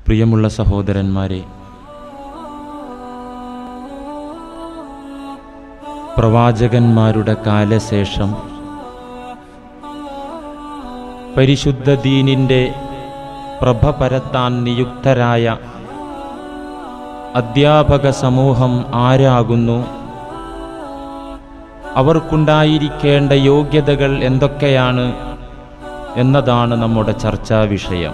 പ്രിയമുള്ള സഹോദരന്മാരെ പ്രവാചകന്മാരുടെ കാലശേഷം പരിശുദ്ധ ദീനിൻ്റെ പ്രഭ പരത്താൻ നിയുക്തരായ അധ്യാപക സമൂഹം ആരാകുന്നു അവർക്കുണ്ടായിരിക്കേണ്ട യോഗ്യതകൾ എന്തൊക്കെയാണ് എന്നതാണ് നമ്മുടെ ചർച്ചാ വിഷയം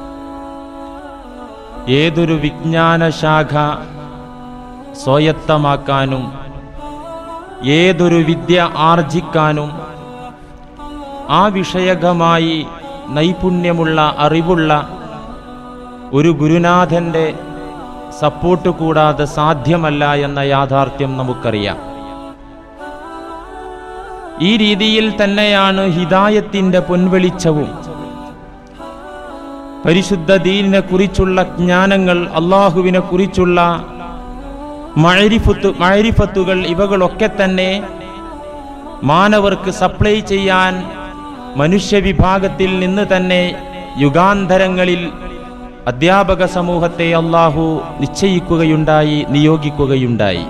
ഏതൊരു വിജ്ഞാനശാഖ സ്വായത്തമാക്കാനും ഏതൊരു വിദ്യ ആർജിക്കാനും ആ വിഷയകമായി നൈപുണ്യമുള്ള അറിവുള്ള ഒരു ഗുരുനാഥൻ്റെ സപ്പോർട്ട് കൂടാതെ സാധ്യമല്ല എന്ന യാഥാർത്ഥ്യം നമുക്കറിയാം ഈ രീതിയിൽ തന്നെയാണ് ഹിദായത്തിൻ്റെ പൊൻവെളിച്ചവും പരിശുദ്ധ ദീനിനെ കുറിച്ചുള്ള ജ്ഞാനങ്ങൾ അള്ളാഹുവിനെ കുറിച്ചുള്ള മഴരിഫത്ത് മഴരിഫത്തുകൾ ഇവകളൊക്കെ തന്നെ മാനവർക്ക് സപ്ലൈ ചെയ്യാൻ മനുഷ്യവിഭാഗത്തിൽ നിന്ന് തന്നെ യുഗാന്തരങ്ങളിൽ അധ്യാപക സമൂഹത്തെ അള്ളാഹു നിശ്ചയിക്കുകയുണ്ടായി നിയോഗിക്കുകയുണ്ടായി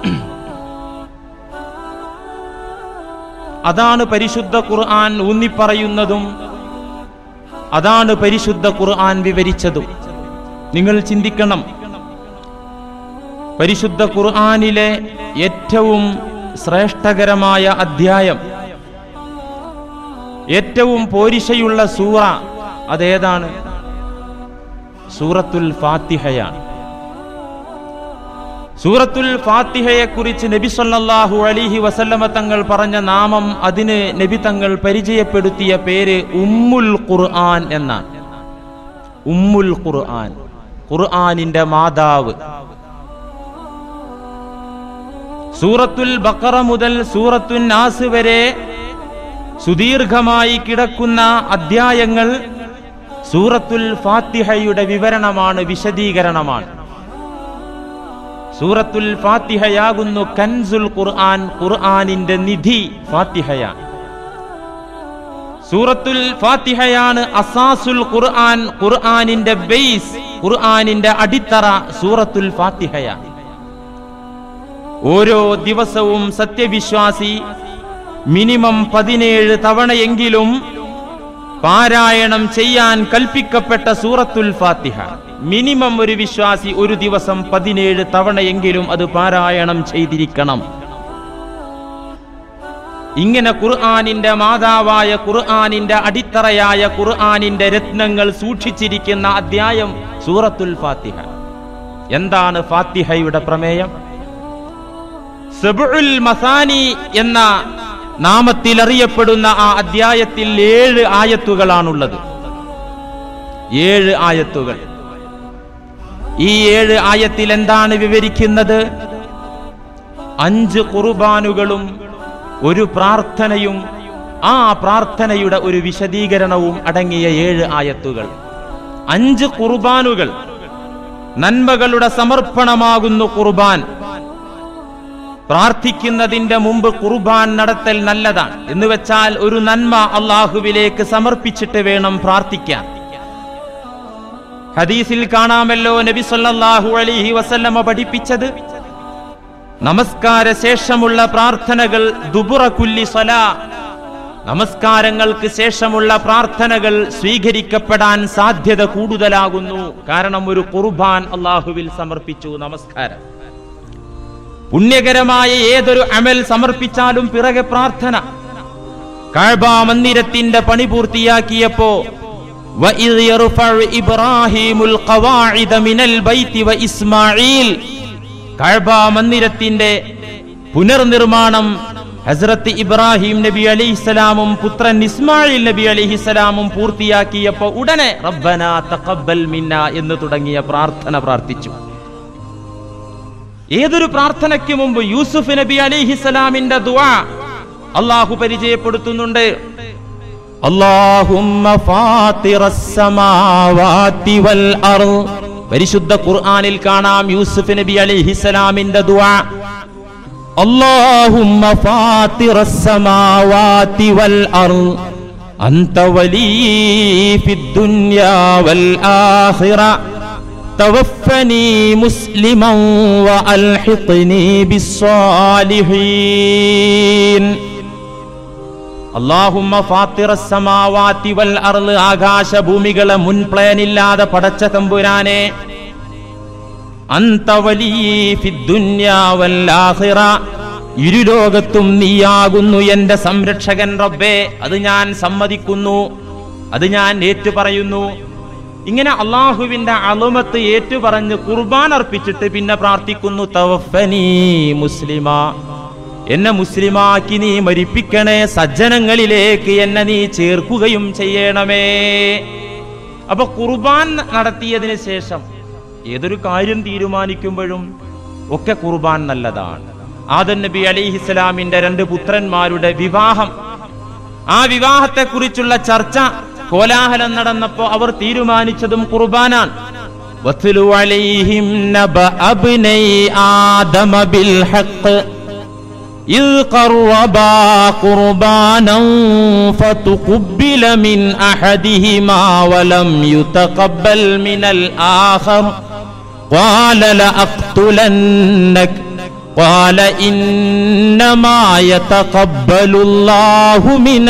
അതാണ് പരിശുദ്ധ ഖുർആൻ ഊന്നിപ്പറയുന്നതും അതാണ് പരിശുദ്ധ ഖുർആൻ വിവരിച്ചതും നിങ്ങൾ ചിന്തിക്കണം പരിശുദ്ധ ഖുർആനിലെ ഏറ്റവും ശ്രേഷ്ഠകരമായ അധ്യായം ഏറ്റവും പോരിശയുള്ള സൂറ അതേതാണ് സൂറത്തുൽ ഫാത്തിഹയാണ് സൂറത്തുൽ ഫാത്തിഹയെ കുറിച്ച് നബി സല്ലല്ലാഹു അലൈഹി വസല്ലമ തങ്ങൾ പറഞ്ഞ നാമം അതിന് നബി തങ്ങൾ പരിചയപ്പെടുത്തിയ പേര് ഉമ്മുൽ ഖുർആൻ എന്നാണ് ഉമ്മുൽ ഖുർആൻ ഖുർആനിന്റെ മാതാവ് സൂറത്തുൽ ബക്കറ മുതൽ സൂറത്തുൽ നാസ് വരെ സുദീർഘമായി കിടക്കുന്ന അധ്യായങ്ങൾ സൂറത്തുൽ ഫാത്തിഹയുടെ വിവരണമാണ് വിശദീകരണമാണ് സൂറത്തുൽ ഫാത്തിഹയാകുന്നു കൻസുൽ ഖുർആൻ ഖുർആനിന്റെ നിധി ഫാത്തിഹയാണ് സൂറത്തുൽ ഫാത്തിഹയാണ് അസാസുൽ ഖുർആൻ ഖുർആനിന്റെ ബേസ് ഖുർആനിന്റെ അടിത്തറ സൂറത്തുൽ ഫാത്തിഹയാണ് ഓരോ ദിവസവും സത്യവിശ്വാസി മിനിമം പതിനേഴ് തവണയെങ്കിലും പാരായണം ചെയ്യാൻ കൽപ്പിക്കപ്പെട്ട സൂറത്തുൽ ഫാത്തിഹ മിനിമം ഒരു വിശ്വാസി ഒരു ദിവസം പതിനേഴ് തവണയെങ്കിലും അത് പാരായണം ചെയ്തിരിക്കണം ഇങ്ങനെ ഖുർആാനിന്റെ മാതാവായ ഖുർആാനിന്റെ അടിത്തറയായ ഖുർആാനിന്റെ രത്നങ്ങൾ സൂക്ഷിച്ചിരിക്കുന്ന അധ്യായം സൂറത്തുൽ ഫാത്തിഹ എന്താണ് ഫാത്തിഹയുടെ പ്രമേയം സബുൽ മസാനി എന്ന നാമത്തിൽ അറിയപ്പെടുന്ന ആ അധ്യായത്തിൽ ഏഴ് ആയത്തുകളാണുള്ളത് ഏഴ് ആയത്തുകൾ ഈ ഏഴ് ആയത്തിൽ എന്താണ് വിവരിക്കുന്നത് അഞ്ച് കുർബാനുകളും ഒരു പ്രാർത്ഥനയും ആ പ്രാർത്ഥനയുടെ ഒരു വിശദീകരണവും അടങ്ങിയ ഏഴ് ആയത്തുകൾ അഞ്ച് കുർബാനുകൾ നന്മകളുടെ സമർപ്പണമാകുന്നു കുർബാൻ പ്രാർത്ഥിക്കുന്നതിന്റെ മുമ്പ് കുർബാൻ നടത്തൽ നല്ലതാണ് എന്ന് വെച്ചാൽ ഒരു നന്മ അള്ളാഹുവിലേക്ക് സമർപ്പിച്ചിട്ട് വേണം പ്രാർത്ഥിക്കാൻ ഹദീസിൽ കാണാമല്ലോ നബി സല്ലല്ലാഹു അലൈഹി വസല്ലമ പഠിപ്പിച്ചത് നമസ്കാര ശേഷമുള്ള പ്രാർത്ഥനകൾ ദുബുറ കുല്ലി സ്വലാ നമസ്കാരങ്ങൾക്ക് ശേഷമുള്ള പ്രാർത്ഥനകൾ സ്വീകരിക്കപ്പെടാൻ സാധ്യത കൂടുതലാകുന്നു കാരണം ഒരു കുർബാൻ അള്ളാഹുവിൽ സമർപ്പിച്ചു നമസ്കാരം പുണ്യകരമായ ഏതൊരു അമൽ സമർപ്പിച്ചാലും പിറകെ പ്രാർത്ഥന കാഴ്ബ മന്ദിരത്തിന്റെ പണി പൂർത്തിയാക്കിയപ്പോ وَإِذْ يَرْفَعُ إِبْرَاهِيمُ الْقَوَاعِدَ مِنَ الْبَيْتِ وَإِسْمَاعِيلُ കഅബ മന്ദിരത്തിന്റെ പുനർനിർമ്മാണം ഹസ്രത്ത് ഇബ്രാഹിം നബി അലൈഹിസ്സലാമും പുത്രൻ ഇസ്മായിൽ നബി അലൈഹിസ്സലാമും പൂർത്തിയാക്കിയപ്പോൾ ഉടനെ റബ്ബന തഖബ്ബൽ മിന്ന എന്ന് തുടങ്ങിയ പ്രാർത്ഥന പ്രാർത്ഥിച്ചു ഏതൊരു പ്രാർത്ഥനയ്ക്ക് മുമ്പ് യൂസുഫ് നബി അലിഹിസലാമിന്റെ ദുആ അള്ളാഹു പരിചയപ്പെടുത്തുന്നുണ്ട് അല്ലാഹുമ്മ ഫാത്തിറസ് സമാവാതി വൽ അർദ് പരിശുദ്ധ ഖുർആനിൽ കാണാം യൂസുഫ് നബി അലിഹിസലാമിന്റെ ദുആ അല്ലാഹുമ്മ ഫാത്തിറസ് സമാവാതി വൽ അർദ് അന്ത വലി ഫിദ്ദുനിയാ വൽ ആഖിറ توفني مسلما وألحقني بالصالحين അള്ളാഹുമ്മ ഫാത്തിറ സമാവാതി വൽ അർള് ആകാശ ഭൂമികളെ മുൻ പ്ലാനില്ലാതെ പടച്ച തമ്പുരാനെ അന്ത വലിയീ ഫിദ്ദുന്യാ വൽ ആഖിറ ഇരുലോകത്തും നീയാകുന്നു എന്റെ സംരക്ഷകൻ റബ്ബേ അത് ഞാൻ സമ്മതിക്കുന്നു അത് ഞാൻ ഏറ്റുപറയുന്നു ഇങ്ങനെ അള്ളാഹുവിന്റെ അളുമത്ത് ഏറ്റുപറഞ്ഞ് കുർബാൻ അർപ്പിച്ചിട്ട് പിന്നെ പ്രാർത്ഥിക്കുന്നു തവഫനീ മുസ്ലിമ എന്നെ മുസ്ലിമാക്കി നീ മരിപ്പിക്കണേ സജ്ജനങ്ങളിലേക്ക് എന്നെ നീ ചേർക്കുകയും ചെയ്യണമേ അപ്പൊ കുർബാൻ നടത്തിയതിന് ശേഷം ഏതൊരു കാര്യം തീരുമാനിക്കുമ്പോഴും ഒക്കെ കുർബാൻ നല്ലതാണ് ആദൻ നബി അലിഹിസ്ലാമിന്റെ രണ്ട് പുത്രന്മാരുടെ വിവാഹം ആ വിവാഹത്തെ കുറിച്ചുള്ള ചർച്ച കോലാഹലം നടന്നപ്പോ അവർ തീരുമാനിച്ചതും കുർബാനാണ് വത്ലു അലൈഹിം നബ അബ്നൈ ആദമ ബിൽ ഹഖ് إذ قربا قربانا فتقبل من أحدهما ولم يتقبل من الآخر قال لأقتلنك قال إنما يتقبل الله من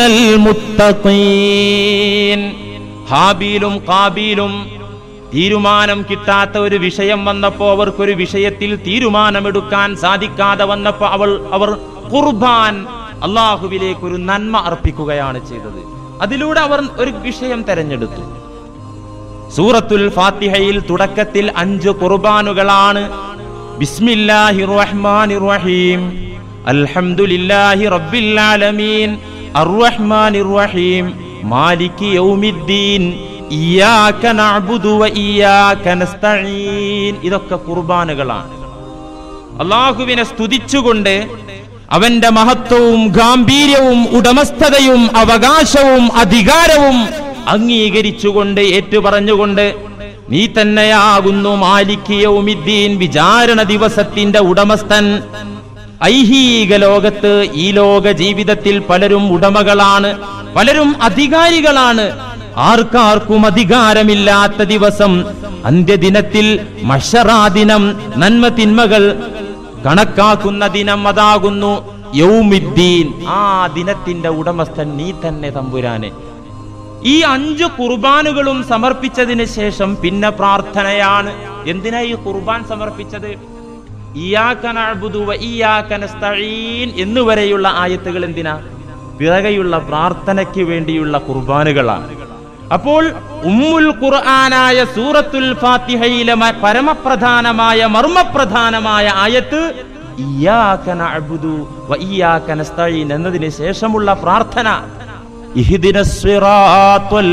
المتقين ഹാബീലും കാബീലും തീരുമാനം കിട്ടാത്ത ഒരു വിഷയം വന്നപ്പോ അവർക്കൊരു വിഷയത്തിൽ തീരുമാനമെടുക്കാൻ സാധിക്കാതെ വന്നപ്പോ അവൾ അവർ കുർബാൻ അള്ളാഹുവിലേക്ക് ഒരു നന്മ അർപ്പിക്കുകയാണ് ചെയ്തത് അതിലൂടെ അവർ ഒരു വിഷയം തെരഞ്ഞെടുത്തു സൂറത്തുൽ ഫാത്തിഹയിൽ തുടക്കത്തിൽ അഞ്ച് കുർബാനുകളാണ് ബിസ്മില്ലാഹിർ റഹ്മാനിർ റഹീം അൽഹംദുലില്ലാഹി റബ്ബിൽ ആലമീൻ അർറഹ്മാനിർ റഹീം മാലികി യൗമിദ്ദീൻ ഇയ്യാക നഅ്ബുദു വ ഇയ്യാക നസ്തഈൻ ഇതൊക്കെ കുർബാനുകളാണ് അള്ളാഹുവിനെ സ്തുതിച്ചുകൊണ്ട് അവന്റെ മഹത്വവും ഗാംഭീര്യവും ഉടമസ്ഥതയും അവകാശവും അധികാരവും അംഗീകരിച്ചുകൊണ്ട് ഏറ്റുപറഞ്ഞുകൊണ്ട് നീ തന്നെയാകുന്നു മാലിക്കിയവുമിദ്ദീൻ വിചാരണ ദിവസത്തിന്റെ ഉടമസ്ഥൻ ഐഹീക ലോകത്ത് ഈ ലോക ജീവിതത്തിൽ പലരും ഉടമകളാണ് പലരും അധികാരികളാണ് ആർക്കാർക്കും അധികാരമില്ലാത്ത ദിവസം അന്ത്യദിനത്തിൽ മഷറാദിനം നന്മ തിന്മകൾ കണക്കാക്കുന്ന ദിനം അതാകുന്നു യൗമിദ്ദീൻ ആ ദിനത്തിന്റെ ഉടമസ്ഥൻ നീ തന്നെ തമ്പുരാനെ ഈ അഞ്ച് കുർബാനുകളും സമർപ്പിച്ചതിന് ശേഷം പിന്നെ പ്രാർത്ഥനയാണ് എന്തിനാ ഈ കുർബാൻ സമർപ്പിച്ചത് ഇയ്യാക നഅ്ബുദു വ ഇയ്യാക നസ്തഈൻ എന്നുവരെയുള്ള ആയത്തുകൾ എന്തിനാ പിറകെയുള്ള പ്രാർത്ഥനയ്ക്ക് വേണ്ടിയുള്ള കുർബാനുകളാണ് അപ്പോൾ ഉമ്മുൽ ഖുർആനായ സൂറത്തുൽ ഫാത്തിഹയിലെ മ- പരമപ്രധാനമായ മർമ്മപ്രധാനമായ ആയത്ത് ഇയ്യാക നഅ്ബുദു വ ഇയ്യാക നസ്തഈൻ എന്നതിന് ശേഷമുള്ള പ്രാർത്ഥന ഇഹ്ദിന സിറാത്തുൽ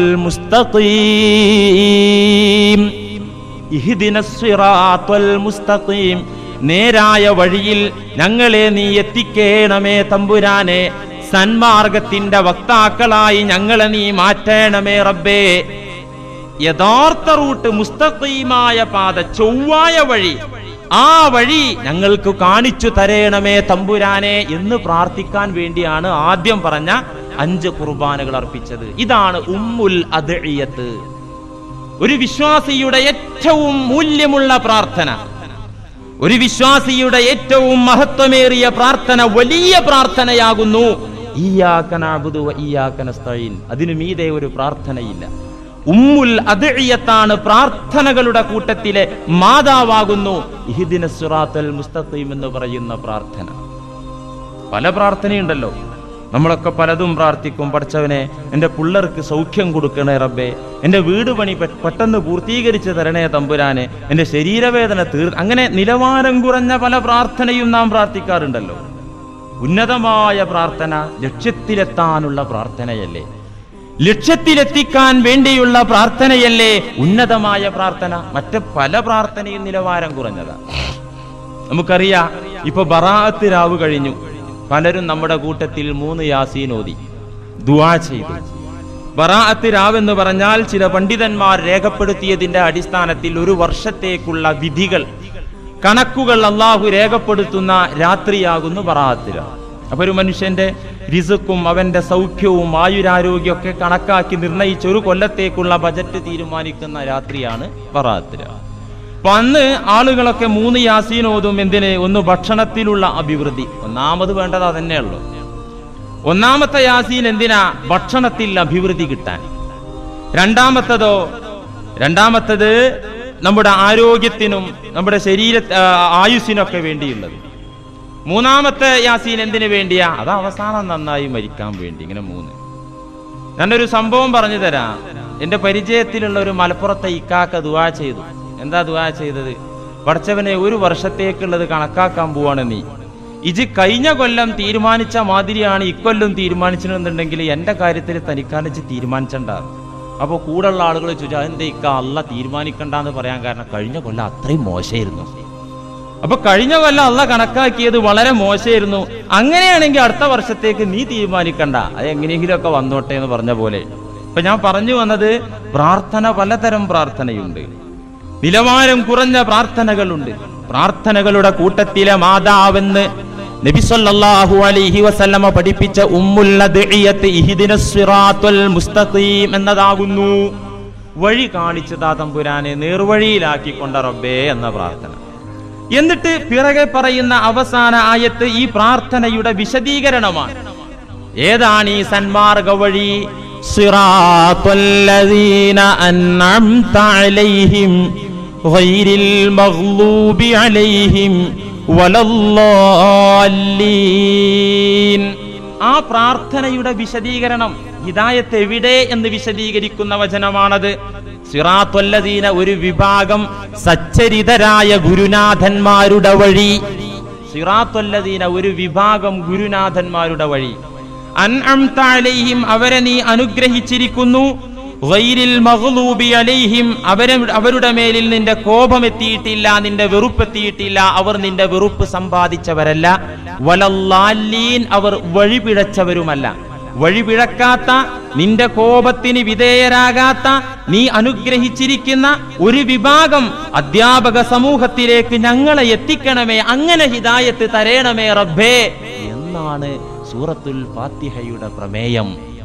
മുസ്തഖീം ഇഹ്ദിന സിറാത്തുൽ മുസ്തഖീം നേരായ വഴിയിൽ ഞങ്ങളെ നീ എത്തിക്കേണമേ തമ്പുരാനെ സന്മാർഗത്തിന്റെ വക്താക്കളായി ഞങ്ങളെ നീ മാറ്റേണമേ റബ്ബേ യഥാർത്ഥ റൂട്ട് മുസ്തഖീമായ പാത ചൊവ്വായ വഴി ആ വഴി ഞങ്ങൾക്ക് കാണിച്ചു തരേണമേ തമ്പുരാനെ എന്ന് പ്രാർത്ഥിക്കാൻ വേണ്ടിയാണ് ആദ്യം പറഞ്ഞ അഞ്ച് കുർബാനകൾ അർപ്പിച്ചത് ഇതാണ് ഉമ്മുൽ അദ്ഇയത്ത് ഒരു വിശ്വാസിയുടെ ഏറ്റവും മൂല്യമുള്ള പ്രാർത്ഥന ഒരു വിശ്വാസിയുടെ ഏറ്റവും മഹത്വമേറിയ പ്രാർത്ഥന വലിയ പ്രാർത്ഥനയാകുന്നു ഇയ്യാക നഅ്ബുദു വ ഇയ്യാക നസ്തഈൻ അതിനു മീതെ ഒരു പ്രാർത്ഥനയില്ല ഉമ്മുൽ അദ്ഇയത്താണ് പ്രാർത്ഥനകളുടെ കൂട്ടത്തിലെ മാതാവാകുന്നു ഇഹ്ദിന സിറാത്തൽ മുസ്തഖീം എന്ന് പറയുന്ന പ്രാർത്ഥന പല പ്രാർത്ഥനയുണ്ടല്ലോ നമ്മളൊക്കെ പലതും പ്രാർത്ഥിക്കും പഠിച്ചവനെ എൻ്റെ പിള്ളേർക്ക് സൗഖ്യം കൊടുക്കണേ റബ്ബേ എൻ്റെ വീട് പണി പെ- പെട്ടെന്ന് പൂർത്തീകരിച്ച് തരണേ തമ്പുരാനെ എൻ്റെ ശരീരവേദന തീർ അങ്ങനെ നിലവാരം കുറഞ്ഞ പല പ്രാർത്ഥനയും നാം പ്രാർത്ഥിക്കാറുണ്ടല്ലോ ഉന്നതമായ പ്രാർത്ഥന ലക്ഷ്യത്തിലെത്താനുള്ള പ്രാർത്ഥനയല്ലേ ലക്ഷ്യത്തിലെത്തിക്കാൻ വേണ്ടിയുള്ള പ്രാർത്ഥനയല്ലേ ഉന്നതമായ പ്രാർത്ഥന മറ്റ് പല പ്രാർത്ഥനയും നിലവാരം കുറഞ്ഞതാണ് നമുക്കറിയാം ഇപ്പൊ ബറാഅത്ത് രാവ് കഴിഞ്ഞു പലരും നമ്മുടെ കൂട്ടത്തിൽ മൂന്ന് യാസീൻ ഓതി ദുആ ചെയ്തു ബറാഅത്ത് രാവ് എന്ന് പറഞ്ഞാൽ ചില പണ്ഡിതന്മാർ രേഖപ്പെടുത്തിയതിന്റെ അടിസ്ഥാനത്തിൽ ഒരു വർഷത്തേക്കുള്ള വിധികൾ കണക്കുകൾ അള്ളാഹു രേഖപ്പെടുത്തുന്ന രാത്രിയാകുന്നു ബറാഅത്ത് രാവ് അപ്പൊ ഒരു മനുഷ്യന്റെ രിസുക്കും അവന്റെ സൗഖ്യവും ആയുരാരോഗ്യമൊക്കെ കണക്കാക്കി നിർണയിച്ച ഒരു കൊല്ലത്തേക്കുള്ള ബജറ്റ് തീരുമാനിക്കുന്ന രാത്രിയാണ് ബറാഅത്ത് രാവ് അപ്പൊ അന്ന് ആളുകളൊക്കെ മൂന്ന് യാസീൻ ഓതും എന്തിന് ഒന്ന് ഭക്ഷണത്തിലുള്ള അഭിവൃദ്ധി ഒന്നാമത് വേണ്ടത് അതന്നെയുള്ളൂ ഒന്നാമത്തെ യാസീൻ എന്തിനാ ഭക്ഷണത്തിൽ അഭിവൃദ്ധി കിട്ടാൻ രണ്ടാമത്തതോ രണ്ടാമത്തത് നമ്മുടെ ആരോഗ്യത്തിനും നമ്മുടെ ശരീര ആ, ആയുസ്സിനൊക്കെ വേണ്ടിയുള്ളത് മൂന്നാമത്തെ യാസീൻ എന്തിനു വേണ്ടിയാ അത് അവസാനം നന്നായി മരിക്കാൻ വേണ്ടി ഇങ്ങനെ മൂന്ന് ഞാനൊരു സംഭവം പറഞ്ഞു തരാം എന്റെ പരിചയത്തിലുള്ള ഒരു മലപ്പുറത്തെ ഇക്കാക്ക ദുവാ ചെയ്തു എന്താ ദുവാ ചെയ്തത് പഠിച്ചവനെ ഒരു വർഷത്തേക്കുള്ളത് കണക്കാക്കാൻ പോവാണ് നീ ഇജ് കഴിഞ്ഞ കൊല്ലം തീരുമാനിച്ച മാതിരിയാണ് ഇക്കൊല്ലം തീരുമാനിച്ചിട്ടുണ്ടെങ്കിൽ എന്റെ കാര്യത്തിൽ തനിക്കാണിച്ച് തീരുമാനിച്ചണ്ട അപ്പോൾ കൂടെയുള്ള ആളുകൾ ചോദിച്ചു അതെന്താ ഇക്ക അല്ല തീരുമാനിക്കണ്ടെന്ന് പറയാൻ കാരണം കഴിഞ്ഞ കൊല്ലം അത്രയും മോശമായിരുന്നു അപ്പൊ കഴിഞ്ഞ കൊല്ലം അല്ല കണക്കാക്കിയത് വളരെ മോശമായിരുന്നു അങ്ങനെയാണെങ്കിൽ അടുത്ത വർഷത്തേക്ക് നീ തീരുമാനിക്കണ്ട അത് എങ്ങനെയെങ്കിലുമൊക്കെ വന്നോട്ടെ എന്ന് പറഞ്ഞ പോലെ ഇപ്പൊ ഞാൻ പറഞ്ഞു വന്നത് പ്രാർത്ഥന പലതരം പ്രാർത്ഥനയുണ്ട് നിലവാരം കുറഞ്ഞ പ്രാർത്ഥനകളുണ്ട് പ്രാർത്ഥനകളുടെ കൂട്ടത്തിലെ മാതാവെന്ന് നബിസല്ലല്ലാഹു അലൈഹി വസല്ലമ പഠിപ്പിച്ച ഉമ്മുൽ അദ്ഇയത്ത് ഇഹ്ദിനസ് സിറാത്തുൽ മുസ്തഖീം എന്നതാകുന്നു വഴി കാണിച്ചതാ തമ്പുരാനെ നേർവഴിയിലാക്കിക്കൊണ്ട റബ്ബേ എന്ന പ്രാർത്ഥന എന്നിട്ട് പിറകെ പറയുന്ന അവസാന ആയത്ത് ഈ പ്രാർത്ഥനയുടെ വിശദീകരണമാണ് ഏതാണ് ഈ സന്മാർഗ വഴി സിറാത്തുല്ലദീന അൻഅംത അലൈഹിം ഗൈരിൽ മഗ്ലൂബി അലൈഹിം വലല്ലാലീൻ ആ പ്രാർത്ഥനയുടെ വിശദീകരണം ഹിദായത്ത് എവിടെ എന്ന് വിശദീകരിക്കുന്ന വചനമാണത് സിറാത്തൊല്ലദീന ഒരു വിഭാഗം സച്ചരിതരായ ഗുരുനാഥന്മാരുടെ വഴി സിറാത്തൊല്ലദീന ഒരു വിഭാഗം ഗുരുനാഥന്മാരുടെ വഴി അൻഅംത അലൈഹിം അവരെ നീ അനുഗ്രഹിച്ചിരിക്കുന്നു ഗൈരിൽ മഗ്ലൂബി അലൈഹിം അവരെ അവരുടെ മേലിൽ നിന്റെ കോപം എത്തിയിട്ടില്ല നിന്റെ വെറുപ്പ് എത്തിയിട്ടില്ല അവർ നിന്റെ വെറുപ്പ് സമ്പാദിച്ചവരല്ല വലല്ലാലീൻ അവർ വഴിപിഴച്ചവരുമല്ല വഴിപിഴക്കാത്ത നിന്റെ കോപത്തിന് വിധേയരാകാത്ത നീ അനുഗ്രഹിച്ചിരിക്കുന്ന ഒരു വിഭാഗം അധ്യാപക സമൂഹത്തിലേക്ക് ഞങ്ങളെ എത്തിക്കണമേ അങ്ങനെ ഹിദായത്ത് തരേണമേ റബ്ബേ എന്നാണ് സൂറത്തുൽ ഫാത്തിഹയുടെ പ്രമേയം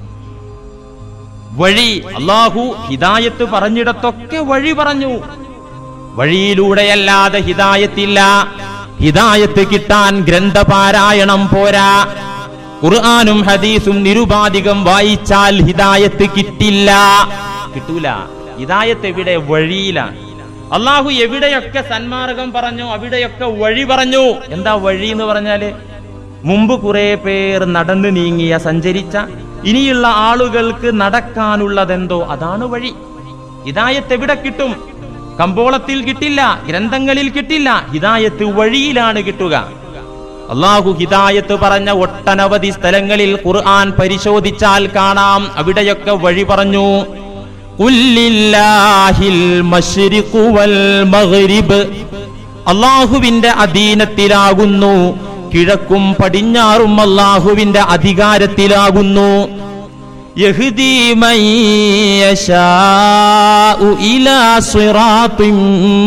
വഴി അള്ളാഹു ഹിദായത്ത് പറഞ്ഞിടത്തൊക്കെ വഴി പറഞ്ഞു വഴിയിലൂടെയല്ലാതെ ഹിദായത്തില്ല ഹിദായത്ത് കിട്ടാൻ ഗ്രന്ഥപാരായണം പോരാ ഖുർആാനും ഹദീസും നിരുപാധികം വായിച്ചാൽ ഹിദായത്ത് കിട്ടില്ല കിട്ടൂല ഹിദായത്ത് എവിടെ വഴിയിലാണ് അള്ളാഹു എവിടെയൊക്കെ സന്മാർഗം പറഞ്ഞു അവിടെയൊക്കെ വഴി പറഞ്ഞു എന്താ വഴി എന്ന് പറഞ്ഞാല് മുമ്പ് കുറെ പേർ നടന്നു നീങ്ങിയ സഞ്ചരിച്ച ഇനിയുള്ള ആളുകൾക്ക് നടക്കാനുള്ളതെന്തോ അതാണ് വഴി ഹിദായത്ത് എവിടെ കിട്ടും കമ്പോളത്തിൽ കിട്ടില്ല ഗ്രന്ഥങ്ങളിൽ കിട്ടില്ല ഹിദായത്ത് വഴിയിലാണ് കിട്ടുക അള്ളാഹു ഹിദായത്ത് പറഞ്ഞ ഒട്ടനവധി സ്ഥലങ്ങളിൽ ഖുർആൻ പരിശോധിച്ചാൽ കാണാം അവിടെയൊക്കെ വഴി പറഞ്ഞു ഖുല്ലില്ലാഹിൽ മശ്രിഖു വൽ മഗ്രിബ് അള്ളാഹുവിന്റെ അധീനത്തിലാകുന്നു കിഴക്കും പടിഞ്ഞാറും അള്ളാഹുവിന്റെ അധികാരത്തിലാകുന്നു യഹ്ദീ മൻ യശാഉ ഇലാ സിറാത്തിൻ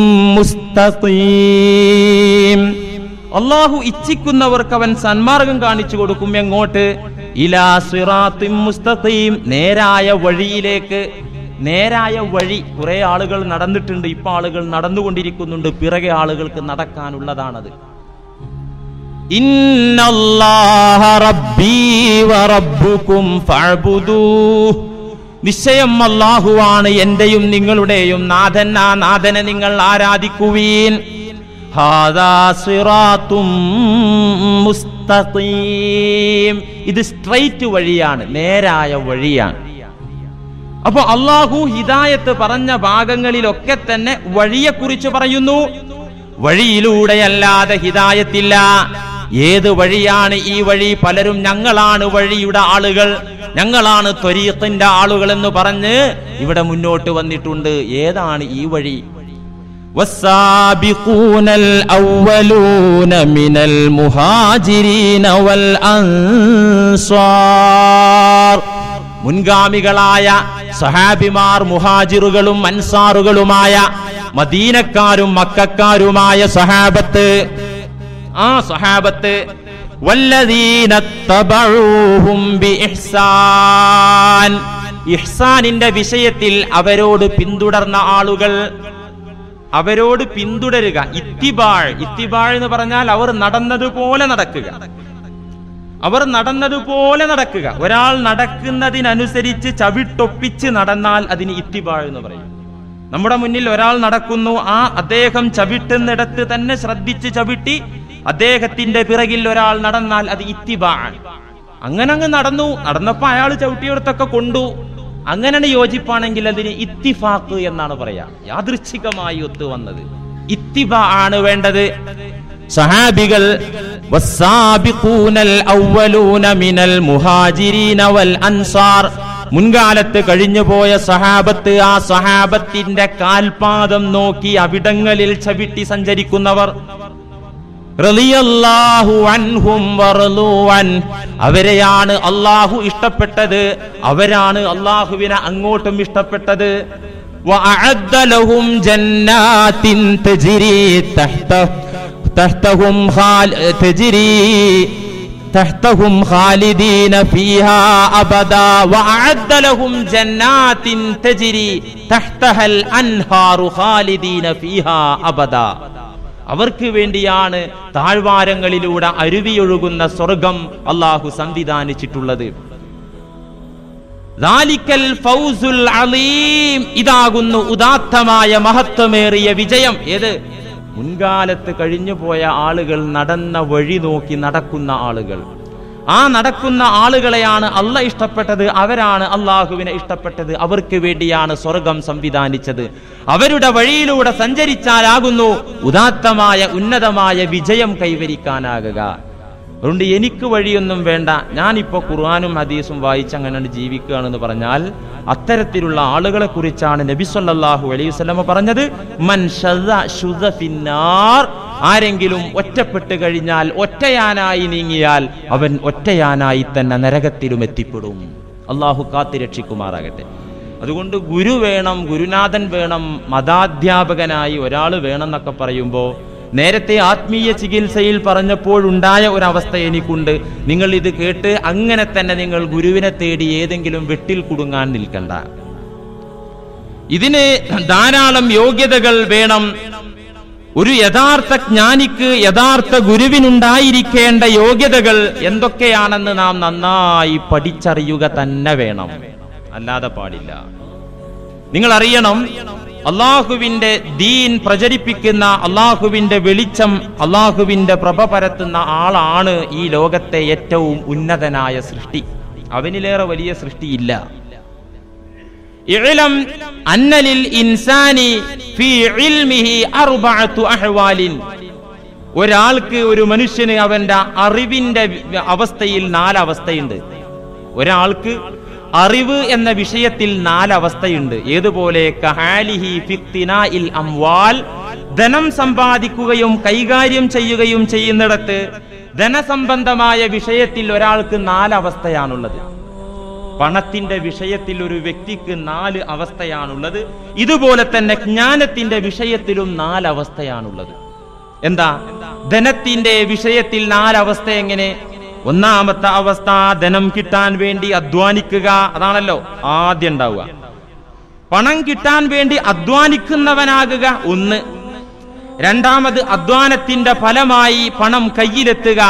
മുസ്തഖീം അള്ളാഹു ഇച്ഛിക്കുന്നവർക്ക് അവൻ സന്മാർഗം കാണിച്ചു കൊടുക്കും എങ്ങോട്ട് ഇലാ സിറാത്തിൻ മുസ്തഖീം നേരായ വഴിയിലേക്ക് നേരായ വഴി കുറെ ആളുകൾ നടന്നിട്ടുണ്ട് ഇപ്പൊ ആളുകൾ നടന്നുകൊണ്ടിരിക്കുന്നുണ്ട് പിറകെ ആളുകൾക്ക് നടക്കാനുള്ളതാണത് ഇന്നല്ലാഹ റബ്ബീ വറബ്ബുക്കും ഫഅ്ബുദൂഹ് നിശ്ചയം അല്ലാഹുവാണ് എന്റെയും നിങ്ങളുടെയും നാഥൻ ആ നാഥനെ നിങ്ങൾ ആരാധിക്കുവീൻ ഹാദാ സിറാത്തും മുസ്തഖീം ഇത് സ്ട്രൈറ്റ് വഴിയാണ് നേരായ വഴിയാണ് അപ്പൊ അള്ളാഹു ഹിദായത്ത് പറഞ്ഞ ഭാഗങ്ങളിലൊക്കെ തന്നെ വഴിയെക്കുറിച്ച് പറയുന്നു വഴിയിലൂടെയല്ലാതെ ഹിദായത്തില്ല ഏത് വഴിയാണ് ഈ വഴി പലരും ഞങ്ങളാണ് വഴിയുടെ ആളുകൾ ഞങ്ങളാണ് ത്വരീഖിന്റെ ആളുകൾ എന്ന് പറഞ്ഞ് ഇവിടെ മുന്നോട്ട് വന്നിട്ടുണ്ട് ഏതാണ് ഈ വഴി والسابقون الأولون من المهاجرين والأنصار മുൻഗാമികളായ സഹാബിമാർ മുഹാജിറുകളും അൻസാറുകളുമായ മദീനക്കാരും മക്കാരുമായ സഹാബത്ത് ആ സഹാബത്ത് വല്ലദീന തബഊഹും ബിഇഹ്സാൻ ഇഹ്സാനിന്റെ വിഷയത്തിൽ അവരോട് പിന്തുടർന്ന ആളുകൾ അവരോട് പിന്തുടരുക ഇത്തിബാഴ് ഇത്തിബാഴ് എന്ന് പറഞ്ഞാൽ അവർ നടന്നതുപോലെ നടക്കുക അവർ നടന്നതുപോലെ നടക്കുക ഒരാൾ നടക്കുന്നതിനനുസരിച്ച് ചവിട്ടൊപ്പിച്ച് നടന്നാൽ അതിന് ഇത്തിബാഴ് എന്ന് പറയും നമ്മുടെ മുന്നിൽ ഒരാൾ നടക്കുന്നു ആ അദ്ദേഹം ചവിട്ടുന്നിടത്ത് തന്നെ ശ്രദ്ധിച്ച് ചവിട്ടി അദ്ദേഹത്തിന്റെ പിറകിൽ ഒരാൾ നടന്നാൽ അത് ഇത്തിബാഴ് അങ്ങനെ അങ്ങ് നടന്നു നടന്നപ്പോ അയാൾ ചവിട്ടിയിടത്തൊക്കെ കൊണ്ടു അങ്ങനെ യോജിപ്പാണെങ്കിൽ അതിന് ഇത്തിഫാക്ക് എന്നാണ് പറയാ യാദൃച്ഛികമായി ഒത്തു വന്നത് ഇത്തിബ ആണ് വേണ്ടത് സഹാബികൾ വസ്സാബിഖൂനൽ അവ്വലൂന മിനൽ മുഹാജിരീന വൽ അൻസാർ മുൻകാലത്ത് കഴിഞ്ഞുപോയ സഹാബത്ത് ആ സഹാബത്തിന്റെ കാൽപാദം നോക്കി അവിടങ്ങളിൽ ചവിട്ടി സഞ്ചരിക്കുന്നവർ റളിയല്ലാഹു അൻഹും വറളൂ അൻ. അവരെയാണ് അള്ളാഹു ഇഷ്ടപ്പെട്ടത് അവരാണ് അള്ളാഹുവിനെ അങ്ങോട്ടും ഇഷ്ടപ്പെട്ടത് وأعد لهم جنات تجري تحت تحتهم خال تجري تحتهم خالدين فيها أبدا وأعد لهم جنات تجري تحتها الأنهار خالدين فيها أبدا അവർക്ക് വേണ്ടിയാണ് താഴ്വാരങ്ങളിലൂടെ അരുവിയൊഴുകുന്ന സ്വർഗം അള്ളാഹു സംവിധാനിച്ചിട്ടുള്ളത് ദാലിക്കൽ ഫൗസുൽ അലീം ഇതാകുന്നു ഉദാത്തമായ മഹത്വമേറിയ വിജയം ഏത് മുൻകാലത്ത് കഴിഞ്ഞുപോയ ആളുകൾ നടന്ന വഴി നോക്കി നടക്കുന്ന ആളുകൾ ആ നടക്കുന്ന ആളുകളെയാണ് അല്ല ഇഷ്ടപ്പെട്ടത് അവരാണ് അള്ളാഹുവിനെ ഇഷ്ടപ്പെട്ടത് അവർക്ക് വേണ്ടിയാണ് സ്വർഗം സംവിധാനിച്ചത് അവരുടെ വഴിയിലൂടെ സഞ്ചരിച്ചാലാകുന്നു ഉദാത്തമായ ഉന്നതമായ വിജയം കൈവരിക്കാനാകുക അതുകൊണ്ട് എനിക്ക് വഴിയൊന്നും വേണ്ട ഞാനിപ്പോൾ ഖുർആാനും ഹദീസും വായിച്ച് അങ്ങനെ ജീവിക്കുകയാണെന്ന് പറഞ്ഞാൽ അത്തരത്തിലുള്ള ആളുകളെ കുറിച്ചാണ് നബി സല്ലല്ലാഹു അലൈഹി വസല്ലമ പറഞ്ഞത് മൻ ശദ ശുദ ഫിന്നാർ ആരെങ്കിലും ഒറ്റപ്പെട്ട് കഴിഞ്ഞാൽ ഒറ്റയാനായി നീങ്ങിയാൽ അവൻ ഒറ്റയാനായി തന്നെ നരകത്തിലും എത്തിപ്പെടും അള്ളാഹു കാത്തി രക്ഷിക്കുമാറാകട്ടെ അതുകൊണ്ട് ഗുരു വേണം ഗുരുനാഥൻ വേണം മതാധ്യാപകനായി ഒരാൾ വേണം എന്നൊക്കെ പറയുമ്പോൾ നേരത്തെ ആത്മീയ ചികിത്സയിൽ പറഞ്ഞപ്പോഴുണ്ടായ ഒരവസ്ഥ എനിക്കുണ്ട് നിങ്ങൾ ഇത് കേട്ട് അങ്ങനെ തന്നെ നിങ്ങൾ ഗുരുവിനെ തേടി ഏതെങ്കിലും വെട്ടിൽ കുടുങ്ങാൻ നിൽക്കണ്ട ഇതിന് ധാരാളം യോഗ്യതകൾ വേണം ഒരു യഥാർത്ഥ ജ്ഞാനിക്ക് യഥാർത്ഥ ഗുരുവിനുണ്ടായിരിക്കേണ്ട യോഗ്യതകൾ എന്തൊക്കെയാണെന്ന് നാം നന്നായി പഠിച്ചറിയുക തന്നെ വേണം അല്ലാതെ പാടില്ല നിങ്ങൾ അറിയണം അള്ളാഹുവിന്റെ ദീൻ പ്രചരിപ്പിക്കുന്ന അള്ളാഹുവിന്റെ വെളിച്ചം അള്ളാഹുവിന്റെ പ്രഭ പരത്തുന്ന ആളാണ് ഈ ലോകത്തെ ഏറ്റവും ഉന്നതനായ സൃഷ്ടി അവനിലേറെ വലിയ സൃഷ്ടിയില്ല ഇഅ്ലം അന്നലിൽ ഇൻസാനി ഫീ ഇൽമിഹി അർബഅതു അഹ്വാലിൻ ഒരാൾക്ക് ഒരു മനുഷ്യന് അവന്റെ അറിവിന്റെ വി- അവസ്ഥയിൽ നാല് അവസ്ഥയുണ്ട് ഒരാൾക്ക് അറിവ് എന്ന വിഷയത്തിൽ നാല് അവസ്ഥയുണ്ട് ഏതുപോലെ കഹാലിഹി ഫിഖ്തിനാഇൽ അംവാൽ ധനം സമ്പാദിക്കുകയും കൈകാര്യം ചെയ്യുകയും ചെയ്യുന്നിടത്ത് ധനസംബന്ധമായ വിഷയത്തിൽ ഒരാൾക്ക് നാല് അവസ്ഥയാണുള്ളത് പണത്തിന്റെ വിഷയത്തിൽ ഒരു വ്യക്തിക്ക് നാല് അവസ്ഥയാണുള്ളത് ഇതുപോലെ തന്നെ ജ്ഞാനത്തിന്റെ വിഷയത്തിലും നാല് അവസ്ഥയാണുള്ളത് എന്താ ധനത്തിന്റെ വിഷയത്തിൽ നാലവസ്ഥ എങ്ങനെ ഒന്നാമത്തെ അവസ്ഥ ധനം കിട്ടാൻ വേണ്ടി അധ്വാനിക്കുക അതാണല്ലോ ആദ്യം ഉണ്ടാവുക പണം കിട്ടാൻ വേണ്ടി അധ്വാനിക്കുന്നവനാകുക ഒന്ന് രണ്ടാമത് അധ്വാനത്തിന്റെ ഫലമായി പണം കയ്യിലെത്തുക